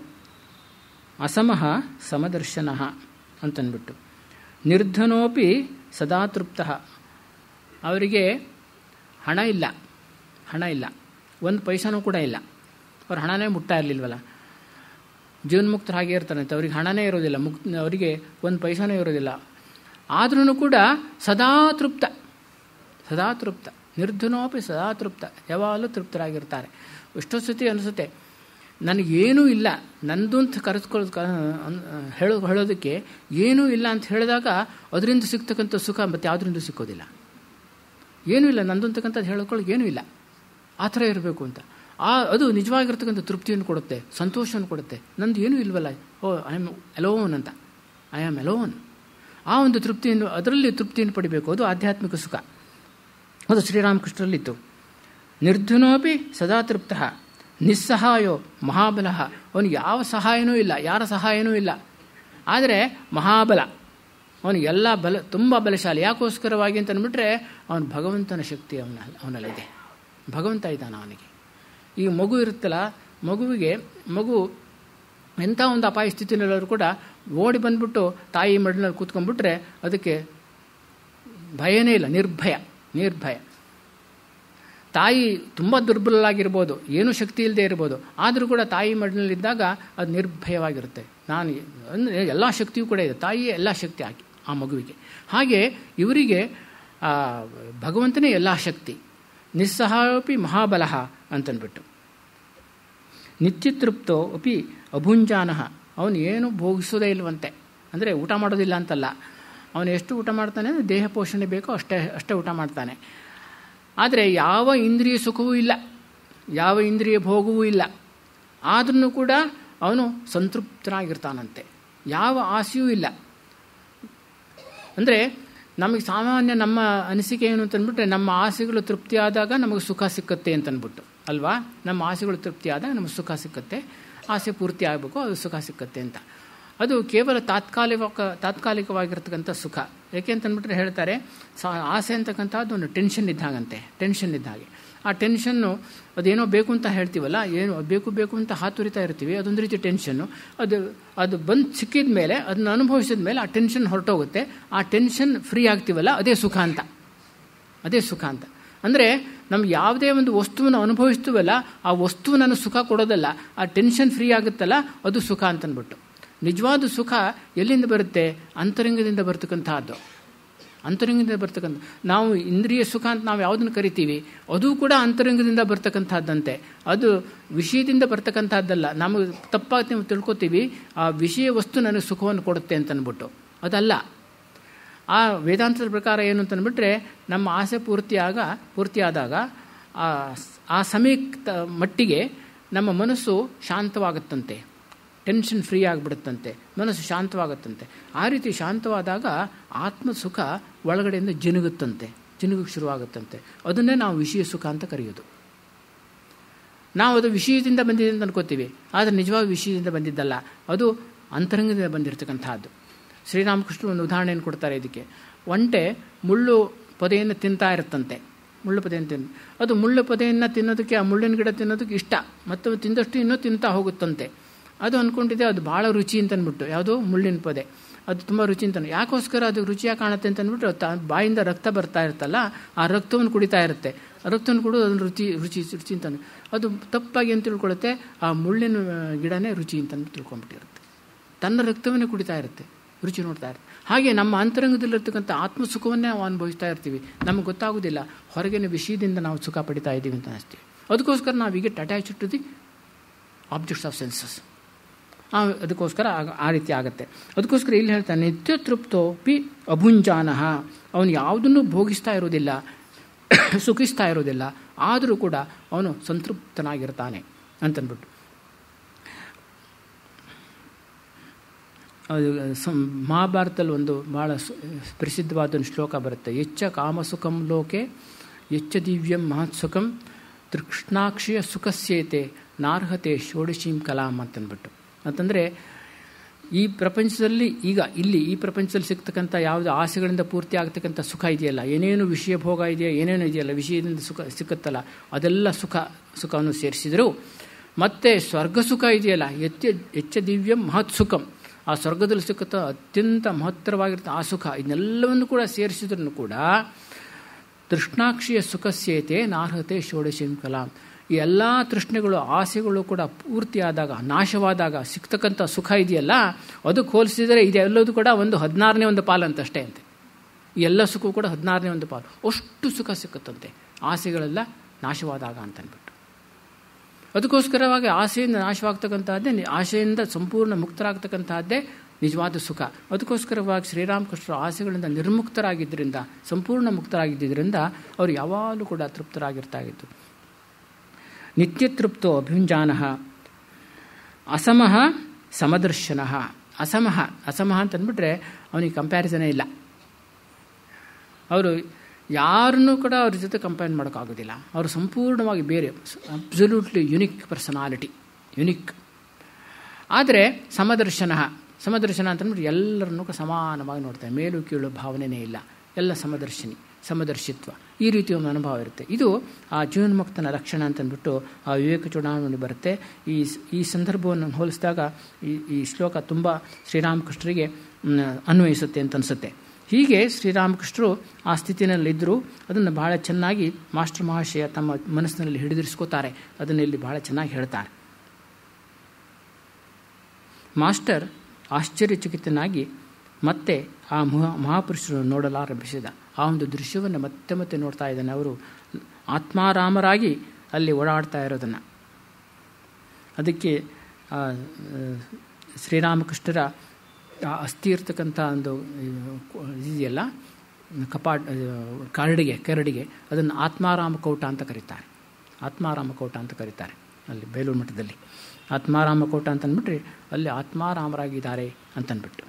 ಅಸಮಃ ಸಮದರ್ಶನ ಅಂತನ್ಬಿಟ್ಟು ನಿರ್ಧನೋಪಿ ಸದಾ ತೃಪ್ತ ಅವರಿಗೆ ಹಣ ಇಲ್ಲ ಹಣ ಇಲ್ಲ ಒಂದು ಪೈಸಾನೂ ಕೂಡ ಇಲ್ಲ ಅವ್ರ ಹಣನೇ ಮುಟ್ತಾ ಇರಲಿಲ್ವಲ್ಲ ಜೀವನ್ಮುಕ್ತರು ಹಾಗೆ ಇರ್ತಾರಂತೆ ಅವ್ರಿಗೆ ಹಣನೇ ಇರೋದಿಲ್ಲ ಮುಕ್ ಅವರಿಗೆ ಒಂದು ಪೈಸಾನೂ ಇರೋದಿಲ್ಲ ಆದ್ರೂ ಕೂಡ ಸದಾ ತೃಪ್ತ ಸದಾ ತೃಪ್ತ ನಿರ್ಧನೋಪಿ ಸದಾ ತೃಪ್ತ ಯಾವಾಗಲೂ ತೃಪ್ತರಾಗಿರ್ತಾರೆ ಎಷ್ಟೋ ಸತಿ ಅನಿಸುತ್ತೆ ನನಗೇನೂ ಇಲ್ಲ ನಂದು ಅಂತ ಕರೆಸ್ಕೊಳ್ಳೋದು ಹೇಳೋ ಹೇಳೋದಕ್ಕೆ ಏನೂ ಇಲ್ಲ ಅಂತ ಹೇಳಿದಾಗ ಅದರಿಂದ ಸಿಗ್ತಕ್ಕಂಥ ಸುಖ ಮತ್ತು ಯಾವುದರಿಂದ ಸಿಕ್ಕೋದಿಲ್ಲ ಏನೂ ಇಲ್ಲ ನಂದು ಅಂತಕ್ಕಂಥದ್ದು ಹೇಳ್ಕೊಳ್ಳೋಕೆ ಏನೂ ಇಲ್ಲ ಆ ಥರ ಇರಬೇಕು ಅಂತ ಆ ಅದು ನಿಜವಾಗಿರ್ತಕ್ಕಂಥ ತೃಪ್ತಿಯನ್ನು ಕೊಡುತ್ತೆ ಸಂತೋಷವನ್ನು ಕೊಡುತ್ತೆ ನಂದು ಏನೂ ಇಲ್ವಲ್ಲ ಓ ಐ ಆಮ್ ಎಲೋನ್ ಅಂತ ಐ ಆಮ್ ಎಲೋನ್ ಆ ಒಂದು ತೃಪ್ತಿಯನ್ನು ಅದರಲ್ಲಿ ತೃಪ್ತಿಯನ್ನು ಪಡಿಬೇಕು ಅದು ಆಧ್ಯಾತ್ಮಿಕ ಸುಖ ಅದು ಶ್ರೀರಾಮಕೃಷ್ಣರಲ್ಲಿತ್ತು ನಿರ್ಧನೋಪಿ ಸದಾ ತೃಪ್ತ ನಿಸ್ಸಹಾಯೋ ಮಹಾಬಲ ಅವನಿಗೆ ಯಾವ ಸಹಾಯನೂ ಇಲ್ಲ ಯಾರ ಸಹಾಯನೂ ಇಲ್ಲ ಆದರೆ ಮಹಾಬಲ ಅವನಿಗೆ ಎಲ್ಲ ಬಲ ತುಂಬ ಬಲಶಾಲಿ ಯಾಕೋಸ್ಕರವಾಗಿ ಅಂತ ಅಂದ್ಬಿಟ್ರೆ ಅವನು ಭಗವಂತನ ಶಕ್ತಿ ಅವನ ಅವನಲ್ಲಿದೆ ಭಗವಂತ ಇದ್ದಾನೆ ಅವನಿಗೆ ಈಗ ಮಗು ಇರುತ್ತಲ್ಲ ಮಗುವಿಗೆ ಮಗು ಎಂಥ ಒಂದು ಅಪಾಯ ಸ್ಥಿತಿನಲ್ಲರೂ ಕೂಡ ಓಡಿ ಬಂದ್ಬಿಟ್ಟು ತಾಯಿ ಮಡಿನಲ್ಲಿ ಕೂತ್ಕೊಂಡ್ಬಿಟ್ರೆ ಅದಕ್ಕೆ ಭಯನೇ ಇಲ್ಲ ನಿರ್ಭಯ ನಿರ್ಭಯ ತಾಯಿ ತುಂಬ ದುರ್ಬಲರಾಗಿರ್ಬೋದು ಏನೂ ಶಕ್ತಿ ಇಲ್ಲದೆ ಇರ್ಬೋದು ಆದರೂ ಕೂಡ ತಾಯಿ ಮಡಿನಲ್ಲಿದ್ದಾಗ ಅದು ನಿರ್ಭಯವಾಗಿರುತ್ತೆ ನಾನು ಅಂದರೆ ಎಲ್ಲ ಶಕ್ತಿಯೂ ಕೂಡ ಇದೆ ತಾಯಿಯೇ ಎಲ್ಲ ಶಕ್ತಿ ಹಾಕಿ ಆ ಮಗುವಿಗೆ ಹಾಗೆ ಇವರಿಗೆ ಭಗವಂತನೇ ಎಲ್ಲ ಶಕ್ತಿ ನಿಸ್ಸಹಾಯೋಪಿ ಮಹಾಬಲಃ ಅಂತನ್ಬಿಟ್ಟು ನಿತ್ಯತೃಪ್ತೋ ಅಪಿ ಅಭುಂಜಾನಃ ಅವನು ಏನು ಭೋಗಿಸೋದೇ ಇಲ್ವಂತೆ ಅಂದರೆ ಊಟ ಮಾಡೋದಿಲ್ಲ ಅಂತಲ್ಲ ಅವನು ಎಷ್ಟು ಊಟ ಮಾಡ್ತಾನೆ ದೇಹ ಪೋಷಣೆ ಬೇಕೋ ಅಷ್ಟೇ ಅಷ್ಟೇ ಊಟ ಮಾಡ್ತಾನೆ ಆದರೆ ಯಾವ ಇಂದ್ರಿಯ ಸುಖವೂ ಇಲ್ಲ ಯಾವ ಇಂದ್ರಿಯ ಭೋಗವೂ ಇಲ್ಲ ಆದ್ರೂ ಕೂಡ ಅವನು ಸಂತೃಪ್ತನಾಗಿರ್ತಾನಂತೆ ಯಾವ ಆಸೆಯೂ ಇಲ್ಲ ಅಂದರೆ ನಮಗೆ ಸಾಮಾನ್ಯ ನಮ್ಮ ಅನಿಸಿಕೆ ಏನು ಅಂತಂದ್ಬಿಟ್ರೆ ನಮ್ಮ ಆಸೆಗಳು ತೃಪ್ತಿಯಾದಾಗ ನಮಗೆ ಸುಖ ಸಿಕ್ಕತ್ತೆ ಅಂತಂದ್ಬಿಟ್ಟು ಅಲ್ವಾ ನಮ್ಮ ಆಸೆಗಳು ತೃಪ್ತಿಯಾದಾಗ ನಮಗೆ ಸುಖ ಸಿಕ್ಕತ್ತೆ ಆಸೆ ಪೂರ್ತಿ ಆಗಬೇಕು ಅದು ಸುಖ ಸಿಕ್ಕತ್ತೆ ಅಂತ ಅದು ಕೇವಲ ತಾತ್ಕಾಲಿಕ ತಾತ್ಕಾಲಿಕವಾಗಿರ್ತಕ್ಕಂಥ ಸುಖ ಯಾಕೆ ಅಂತಂದ್ಬಿಟ್ರೆ ಹೇಳ್ತಾರೆ ಸಾ ಆಸೆ ಅಂತಕ್ಕಂಥದ್ದು ಒಂದು ಟೆನ್ಷನ್ ಇದ್ದಾಗಂತೆ ಟೆನ್ಷನ್ ಇದ್ದಾಗೆ ಆ ಟೆನ್ಷನ್ನು ಅದೇನೋ ಬೇಕು ಅಂತ ಹೇಳ್ತೀವಲ್ಲ ಏನು ಬೇಕು ಬೇಕು ಅಂತ ಹಾತುರಿತಾ ಇರ್ತೀವಿ ಅದೊಂದು ರೀತಿ ಟೆನ್ಷನ್ನು ಅದು ಅದು ಬಂದು ಸಿಕ್ಕಿದ ಮೇಲೆ ಅದನ್ನ ಅನುಭವಿಸಿದ ಮೇಲೆ ಆ ಟೆನ್ಷನ್ ಹೊರಟೋಗುತ್ತೆ ಆ ಟೆನ್ಷನ್ ಫ್ರೀ ಆಗ್ತೀವಲ್ಲ ಅದೇ ಸುಖ ಅಂತ ಅದೇ ಸುಖ ಅಂತ ಅಂದರೆ ನಮ್ಗೆ ಯಾವುದೇ ಒಂದು ವಸ್ತುವನ್ನು ಅನುಭವಿಸ್ತೀವಲ್ಲ ಆ ವಸ್ತು ನನಗೆ ಸುಖ ಕೊಡೋದಲ್ಲ ಆ ಟೆನ್ಷನ್ ಫ್ರೀ ಆಗುತ್ತಲ್ಲ ಅದು ಸುಖ ಅಂತನ್ಬಿಟ್ಟು ನಿಜವಾದ ಸುಖ ಎಲ್ಲಿಂದ ಬರುತ್ತೆ ಅಂತರಂಗದಿಂದ ಬರ್ತಕ್ಕಂಥದ್ದು ಅಂತರಂಗದಿಂದ ಬರ್ತಕ್ಕಂಥ ನಾವು ಇಂದ್ರಿಯ ಸುಖ ಅಂತ ನಾವು ಯಾವುದನ್ನು ಕರಿತೀವಿ ಅದು ಕೂಡ ಅಂತರಂಗದಿಂದ ಬರ್ತಕ್ಕಂಥದ್ದಂತೆ ಅದು ವಿಷಯದಿಂದ ಬರ್ತಕ್ಕಂಥದ್ದಲ್ಲ ನಮಗೆ ತಪ್ಪಾಗಿ ನಾವು ತಿಳ್ಕೊತೀವಿ ಆ ವಿಷಯ ವಸ್ತು ನನಗೆ ಸುಖವನ್ನು ಕೊಡುತ್ತೆ ಅಂತ ಅಂದ್ಬಿಟ್ಟು ಅದಲ್ಲ ಆ ವೇದಾಂತದ ಪ್ರಕಾರ ಏನು ಅಂತಂದ್ಬಿಟ್ರೆ ನಮ್ಮ ಆಸೆ ಪೂರ್ತಿಯಾಗ ಪೂರ್ತಿಯಾದಾಗ ಆ ಸಮಯಕ್ಕೆ ಮಟ್ಟಿಗೆ ನಮ್ಮ ಮನಸ್ಸು ಶಾಂತವಾಗುತ್ತಂತೆ ಟೆನ್ಷನ್ ಫ್ರೀ ಆಗಿಬಿಡುತ್ತಂತೆ ಮನಸ್ಸು ಶಾಂತವಾಗುತ್ತಂತೆ ಆ ರೀತಿ ಶಾಂತವಾದಾಗ ಆತ್ಮ ಸುಖ ಒಳಗಡೆಯಿಂದ ಜಿನುಗುತ್ತಂತೆ ಜಿನುಗಕ್ಕೆ ಶುರುವಾಗುತ್ತಂತೆ ಅದನ್ನೇ ನಾವು ವಿಷಯ ಸುಖ ಅಂತ ಕರೆಯೋದು ನಾವು ಅದು ವಿಷಯದಿಂದ ಬಂದಿದೆ ಅಂತ ಅನ್ಕೋತೀವಿ ಆದರೆ ನಿಜವಾಗಿ ವಿಷಯದಿಂದ ಬಂದಿದ್ದಲ್ಲ ಅದು ಅಂತರಂಗದಿಂದ ಬಂದಿರತಕ್ಕಂಥದ್ದು ಶ್ರೀರಾಮಕೃಷ್ಣ ಒಂದು ಉದಾಹರಣೆಯನ್ನು ಕೊಡ್ತಾರೆ ಇದಕ್ಕೆ ಒಂಟೆ ಮುಳ್ಳು ಪೊದೆಯನ್ನು ತಿಂತಾ ಇರುತ್ತಂತೆ ಮುಳ್ಳು ಪೊದೆಯನ್ನು ತಿನ್ ಅದು ಮುಳ್ಳು ಪೊದೆಯನ್ನು ತಿನ್ನೋದಕ್ಕೆ ಆ ಮುಳ್ಳಿನ ಗಿಡ ತಿನ್ನೋದಕ್ಕೆ ಇಷ್ಟ ಮತ್ತು ತಿಂದಷ್ಟು ಇನ್ನೂ ತಿಂತಾ ಹೋಗುತ್ತಂತೆ ಅದು ಅಂದ್ಕೊಂಡಿದೆ ಅದು ಭಾಳ ರುಚಿ ಅಂತ ಅಂದ್ಬಿಟ್ಟು ಯಾವುದೋ ಮುಳ್ಳಿನ ಪೊದೆ ಅದು ತುಂಬ ರುಚಿ ಅಂತ ಯಾಕೋಸ್ಕರ ಅದು ರುಚಿಯಾಗಿ ಕಾಣುತ್ತೆ ಅಂತ ಅಂದ್ಬಿಟ್ಟು ತ ಬಾಯಿಂದ ರಕ್ತ ಬರ್ತಾ ಇರುತ್ತಲ್ಲ ಆ ರಕ್ತವನ್ನು ಕುಡಿತಾ ಇರುತ್ತೆ ರಕ್ತವನ್ನು ಕುಡಿದು ಅದನ್ನು ರುಚಿ ರುಚಿ ರುಚಿ ಅಂತ ಅದು ತಪ್ಪಾಗಿ ಏನು ತಿಳ್ಕೊಳ್ಳುತ್ತೆ ಆ ಮುಳ್ಳಿನ ಗಿಡನೇ ರುಚಿ ಅಂತ ತಿಳ್ಕೊಂಡ್ಬಿಟ್ಟಿರುತ್ತೆ ತನ್ನ ರಕ್ತವನ್ನೇ ಕುಡಿತಾ ಇರುತ್ತೆ ರುಚಿ ನೋಡ್ತಾ ಇರುತ್ತೆ ಹಾಗೆ ನಮ್ಮ ಅಂತರಂಗದಲ್ಲಿರ್ತಕ್ಕಂಥ ಆತ್ಮ ಸುಖವನ್ನೇ ನಾವು ಅನುಭವಿಸ್ತಾ ಇರ್ತೀವಿ ನಮಗೆ ಗೊತ್ತಾಗೋದಿಲ್ಲ ಹೊರಗಿನ ವಿಷಯದಿಂದ ನಾವು ಸುಖ ಪಡಿತಾ ಇದ್ದೀವಿ ಅಂತ ಅನಿಸ್ತೀವಿ ಅದಕ್ಕೋಸ್ಕರ ನಾವು ಈಗ attach to the objects of senses ಅದಕ್ಕೋಸ್ಕರ ಆ ರೀತಿ ಆಗುತ್ತೆ ಅದಕ್ಕೋಸ್ಕರ ಇಲ್ಲಿ ಹೇಳ್ತಾನೆ ನಿತ್ಯ ತೃಪ್ತೋ ಪಿ ಅಭುಂಜಾನಃ ಅವನು ಯಾವುದನ್ನು ಭೋಗಿಸ್ತಾ ಇರೋದಿಲ್ಲ ಸುಖಿಸ್ತಾ ಇರೋದಿಲ್ಲ ಆದರೂ ಕೂಡ ಅವನು ಸಂತೃಪ್ತನಾಗಿರ್ತಾನೆ ಅಂತನ್ಬಿಟ್ಟು ಅದು ಮಹಾಭಾರತದಲ್ಲಿ ಒಂದು ಭಾಳ ಪ್ರಸಿದ್ಧವಾದ ಒಂದು ಶ್ಲೋಕ ಬರುತ್ತೆ ಎಚ್ಚ ಕಾಮಸುಖಂ ಲೋಕೆ ಎಚ್ಚ ದಿವ್ಯಂ ಮಹತ್ಸುಖಂ ತೃಕ್ಷ್ಣಾಕ್ಷಿಯ ಸುಖಸ್ಯೇತೆ ನಾರ್ಹತೆ ಷೋಡಶೀಂ ಕಲಾಂ ಅಂತಂದ್ಬಿಟ್ಟು ಅಂತಂದರೆ ಈ ಪ್ರಪಂಚದಲ್ಲಿ ಈಗ ಇಲ್ಲಿ ಈ ಪ್ರಪಂಚದಲ್ಲಿ ಸಿಗ್ತಕ್ಕಂಥ ಯಾವುದೇ ಆಸೆಗಳಿಂದ ಪೂರ್ತಿ ಆಗ್ತಕ್ಕಂಥ ಸುಖ ಇದೆಯಲ್ಲ ಏನೇನು ವಿಷಯ ಭೋಗ ಇದೆಯಾ ಏನೇನು ಇದೆಯಲ್ಲ ವಿಷಯದಿಂದ ಸುಖ ಸಿಕ್ಕತ್ತಲ್ಲ ಅದೆಲ್ಲ ಸುಖ ಸುಖವನ್ನು ಸೇರಿಸಿದರೂ ಮತ್ತೆ ಸ್ವರ್ಗ ಸುಖ ಇದೆಯಲ್ಲ ಎಚ್ಚ ಎಚ್ಚ ದಿವ್ಯಂ ಮಹತ್ ಸುಖಂ ಆ ಸ್ವರ್ಗದಲ್ಲಿ ಸಿಕ್ಕುತ್ತ ಅತ್ಯಂತ ಮಹತ್ತರವಾಗಿರುತ್ತೆ ಆ ಸುಖ ಇದನ್ನೆಲ್ಲವನ್ನು ಕೂಡ ಸೇರಿಸಿದ್ರೂ ಕೂಡ ತೃಷ್ಣಾಕ್ಷಿಯ ಸುಖಸ್ಯೇತೆ ನಾರ್ಹತೆ ಷೋಡಶೀಂ ಕಲಾಂ ಈ ಎಲ್ಲ ತೃಷ್ಣೆಗಳು ಆಸೆಗಳು ಕೂಡ ಪೂರ್ತಿಯಾದಾಗ ನಾಶವಾದಾಗ ಸಿಗ್ತಕ್ಕಂಥ ಸುಖ ಇದೆಯಲ್ಲ ಅದಕ್ಕೆ ಹೋಲಿಸಿದರೆ ಇದೆಲ್ಲದೂ ಕೂಡ ಒಂದು ಹದಿನಾರನೇ ಒಂದು ಪಾಲಂತಷ್ಟೇ ಅಂತೆ ಈ ಎಲ್ಲ ಸುಖವೂ ಕೂಡ ಹದಿನಾರನೇ ಒಂದು ಪಾಲು ಅಷ್ಟು ಸುಖ ಸಿಕ್ಕುತ್ತಂತೆ ಆಸೆಗಳೆಲ್ಲ ನಾಶವಾದಾಗ ಅಂತನ್ಬಿಟ್ಟು ಅದಕ್ಕೋಸ್ಕರವಾಗಿ ಆಸೆಯಿಂದ ನಾಶವಾಗ್ತಕ್ಕಂತಹದ್ದೇ ಆಸೆಯಿಂದ ಸಂಪೂರ್ಣ ಮುಕ್ತರಾಗ್ತಕ್ಕಂತಹದ್ದೇ ನಿಜವಾದ ಸುಖ ಅದಕ್ಕೋಸ್ಕರವಾಗಿ ಶ್ರೀರಾಮಕೃಷ್ಣರು ಆಸೆಗಳಿಂದ ನಿರ್ಮುಕ್ತರಾಗಿದ್ದರಿಂದ ಸಂಪೂರ್ಣ ಮುಕ್ತರಾಗಿದ್ದರಿಂದ ಅವರು ಯಾವಾಗಲೂ ಕೂಡ ತೃಪ್ತರಾಗಿರ್ತಾ ಇತ್ತು ನಿತ್ಯತೃಪ್ತೋ ಅಭಿಂಜಾನ ಅಸಮಃ ಸಮದರ್ಶನ ಅಸಮಃ ಅಸಮಃ ಅಂತಂದ್ಬಿಟ್ರೆ ಅವನಿಗೆ ಕಂಪ್ಯಾರಿಸನೇ ಇಲ್ಲ ಅವರು ಯಾರನ್ನೂ ಕೂಡ ಅವ್ರ ಜೊತೆ ಕಂಪೇರ್ ಮಾಡೋಕ್ಕಾಗೋದಿಲ್ಲ ಅವರು ಸಂಪೂರ್ಣವಾಗಿ ಬೇರೆ ಅಬ್ಸಲ್ಯೂಟ್ಲಿ ಯುನಿಕ್ ಪರ್ಸನಾಲಿಟಿ ಯುನಿಕ್ ಆದರೆ ಸಮದರ್ಶನ ಸಮದರ್ಶನ ಅಂತಂದ್ಬಿಟ್ಟು ಎಲ್ಲರನ್ನೂ ಸಮಾನವಾಗಿ ನೋಡ್ತಾರೆ ಮೇಲು ಕೀಳು ಭಾವನೆಯೇ ಇಲ್ಲ ಎಲ್ಲ ಸಮದರ್ಶಿನಿ ಸಮದರ್ಶಿತ್ವ ಈ ರೀತಿಯ ಒಂದು ಅನುಭವ ಇರುತ್ತೆ ಇದು ಆ ಜೀವನ್ಮುಕ್ತನ ಲಕ್ಷಣ ಅಂತಂದ್ಬಿಟ್ಟು ಆ ವಿವೇಕ ಚೂಡಾವಣೆ ಬರುತ್ತೆ ಈ ಈ ಸಂದರ್ಭವನ್ನು ಹೋಲಿಸಿದಾಗ ಈ ಈ ಶ್ಲೋಕ ತುಂಬ ಶ್ರೀರಾಮಕೃಷ್ಣರಿಗೆ ಅನ್ವಯಿಸುತ್ತೆ ಅಂತ ಅನಿಸುತ್ತೆ ಹೀಗೆ ಶ್ರೀರಾಮಕೃಷ್ಣರು ಆ ಸ್ಥಿತಿನಲ್ಲಿದ್ದರು ಅದನ್ನು ಬಹಳ ಚೆನ್ನಾಗಿ ಮಾಸ್ಟರ್ ಮಹಾಶಯ ತಮ್ಮ ಮನಸ್ಸಿನಲ್ಲಿ ಹಿಡಿದಿರಿಸ್ಕೋತಾರೆ ಅದನ್ನು ಇಲ್ಲಿ ಬಹಳ ಚೆನ್ನಾಗಿ ಹೇಳ್ತಾರೆ ಮಾಸ್ಟರ್ ಆಶ್ಚರ್ಯಚಕಿತನಾಗಿ ಮತ್ತೆ ಆ ಮಹಾ ಮಹಾಪುರುಷರು ನೋಡಲಾರಂಭಿಸಿದ ಆ ಒಂದು ದೃಶ್ಯವನ್ನು ಮತ್ತೆ ಮತ್ತೆ ನೋಡ್ತಾ ಇದ್ದಾನೆ ಅವರು ಆತ್ಮಾರಾಮರಾಗಿ ಅಲ್ಲಿ ಓಡಾಡ್ತಾ ಇರೋದನ್ನು ಅದಕ್ಕೆ ಶ್ರೀರಾಮಕೃಷ್ಣರ ಅಸ್ಥಿ ಇರ್ತಕ್ಕಂಥ ಒಂದು ಇದೆಯಲ್ಲ ಕಪಾಟ್ ಕರಡಿಗೆ ಕರಡಿಗೆ ಅದನ್ನು ಆತ್ಮಾರಾಮ ಕೌಟ ಅಂತ ಕರೀತಾರೆ ಆತ್ಮಾರಾಮ ಕೌಟ ಅಂತ ಕರೀತಾರೆ ಅಲ್ಲಿ ಬೇಲೂರು ಮಠದಲ್ಲಿ ಆತ್ಮಾರಾಮ ಕೌಟ ಅಂತಂದ್ಬಿಟ್ರೆ ಅಲ್ಲಿ ಆತ್ಮಾರಾಮರಾಗಿದ್ದಾರೆ ಅಂತನ್ಬಿಟ್ಟು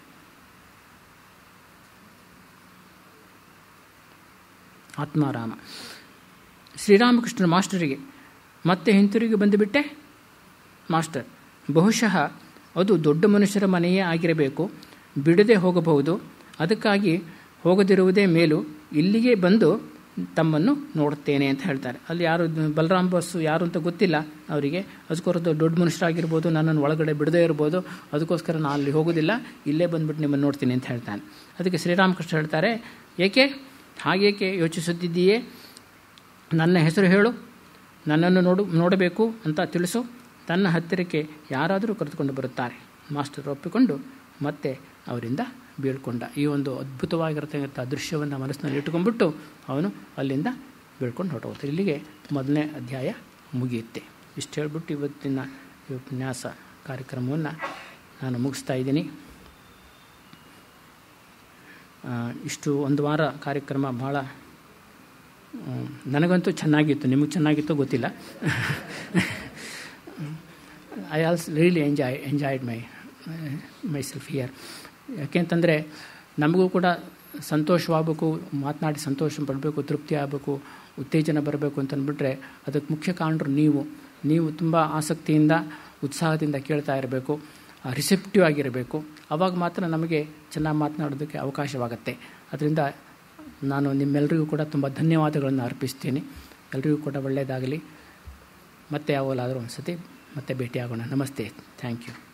ಆತ್ಮಾರಾಮ ಶ್ರೀರಾಮಕೃಷ್ಣನ ಮಾಸ್ಟರಿಗೆ ಮತ್ತೆ ಹಿಂತಿರುಗಿ ಬಂದುಬಿಟ್ಟೆ ಮಾಸ್ಟರ್ ಬಹುಶಃ ಅದು ದೊಡ್ಡ ಮನುಷ್ಯರ ಮನೆಯೇ ಆಗಿರಬೇಕು ಬಿಡದೆ ಹೋಗಬಹುದು ಅದಕ್ಕಾಗಿ ಹೋಗದಿರುವುದೇ ಮೇಲು ಇಲ್ಲಿಗೆ ಬಂದು ತಮ್ಮನ್ನು ನೋಡುತ್ತೇನೆ ಅಂತ ಹೇಳ್ತಾರೆ ಅಲ್ಲಿ ಯಾರು ಬಲರಾಮ್ ಬಸ್ಸು ಯಾರು ಅಂತ ಗೊತ್ತಿಲ್ಲ ಅವರಿಗೆ ಅದಕ್ಕೋಸ್ಕರ ದೊಡ್ಡ ಮನುಷ್ಯರಾಗಿರ್ಬೋದು ನನ್ನನ್ನು ಒಳಗಡೆ ಬಿಡದೇ ಇರ್ಬೋದು ಅದಕ್ಕೋಸ್ಕರ ನಾನು ಅಲ್ಲಿ ಹೋಗೋದಿಲ್ಲ ಇಲ್ಲೇ ಬಂದುಬಿಟ್ಟು ನಿಮ್ಮನ್ನು ನೋಡ್ತೀನಿ ಅಂತ ಹೇಳ್ತಾನೆ ಅದಕ್ಕೆ ಶ್ರೀರಾಮಕೃಷ್ಣ ಹೇಳ್ತಾರೆ ಏಕೆ ಹಾಗೇಕೆ ಯೋಚಿಸುತ್ತಿದ್ದೀಯೇ ನನ್ನ ಹೆಸರು ಹೇಳು ನನ್ನನ್ನು ನೋಡು ನೋಡಬೇಕು ಅಂತ ತಿಳಿಸು ತನ್ನ ಹತ್ತಿರಕ್ಕೆ ಯಾರಾದರೂ ಕರೆದುಕೊಂಡು ಬರುತ್ತಾರೆ ಮಾಸ್ಟರ್ ಒಪ್ಪಿಕೊಂಡು ಮತ್ತೆ ಅವರಿಂದ ಬೀಳ್ಕೊಂಡ ಈ ಒಂದು ಅದ್ಭುತವಾಗಿರತಕ್ಕಂಥ ದೃಶ್ಯವನ್ನು ಮನಸ್ಸಿನಲ್ಲಿ ಇಟ್ಕೊಂಡ್ಬಿಟ್ಟು ಅವನು ಅಲ್ಲಿಂದ ಬೀಳ್ಕೊಂಡು ಹೊರಟೋಗ್ತಾರೆ ಇಲ್ಲಿಗೆ ಮೊದಲನೇ ಅಧ್ಯಾಯ ಮುಗಿಯುತ್ತೆ ಇಷ್ಟು ಹೇಳ್ಬಿಟ್ಟು ಇವತ್ತಿನ ಈ ಉಪನ್ಯಾಸ ಕಾರ್ಯಕ್ರಮವನ್ನು ನಾನು ಮುಗಿಸ್ತಾ ಇದ್ದೀನಿ ಇಷ್ಟು ಒಂದು ವಾರ ಕಾರ್ಯಕ್ರಮ ಭಾಳ ನನಗಂತೂ ಚೆನ್ನಾಗಿತ್ತು ನಿಮಗೆ ಚೆನ್ನಾಗಿತ್ತೋ ಗೊತ್ತಿಲ್ಲ I also really enjoy enjoyed my myself here ಯಾಕೆಂತಂದರೆ ನಮಗೂ ಕೂಡ ಸಂತೋಷವಾಗಬೇಕು ಮಾತನಾಡಿ ಸಂತೋಷ ಪಡಬೇಕು ತೃಪ್ತಿ ಆಗಬೇಕು ಉತ್ತೇಜನ ಬರಬೇಕು ಅಂತಂದ್ಬಿಟ್ರೆ ಅದಕ್ಕೆ ಮುಖ್ಯ ಕಾರಣರು ನೀವು ನೀವು ತುಂಬ ಆಸಕ್ತಿಯಿಂದ ಉತ್ಸಾಹದಿಂದ ಕೇಳ್ತಾ ಇರಬೇಕು ರಿಸೆಪ್ಟಿವ್ ಆಗಿರಬೇಕು ಆವಾಗ ಮಾತ್ರ ನಮಗೆ ಚೆನ್ನಾಗಿ ಮಾತನಾಡೋದಕ್ಕೆ ಅವಕಾಶವಾಗುತ್ತೆ ಅದರಿಂದ ನಾನು ನಿಮ್ಮೆಲ್ಲರಿಗೂ ಕೂಡ ತುಂಬ ಧನ್ಯವಾದಗಳನ್ನು ಅರ್ಪಿಸ್ತೀನಿ ಎಲ್ರಿಗೂ ಕೂಡ ಒಳ್ಳೆಯದಾಗಲಿ ಮತ್ತೆ ಯಾವಾಗಲಾದರೂ ಒಂದು ಸತಿ ಮತ್ತೆ ಭೇಟಿಯಾಗೋಣ ನಮಸ್ತೆ ಥ್ಯಾಂಕ್ ಯು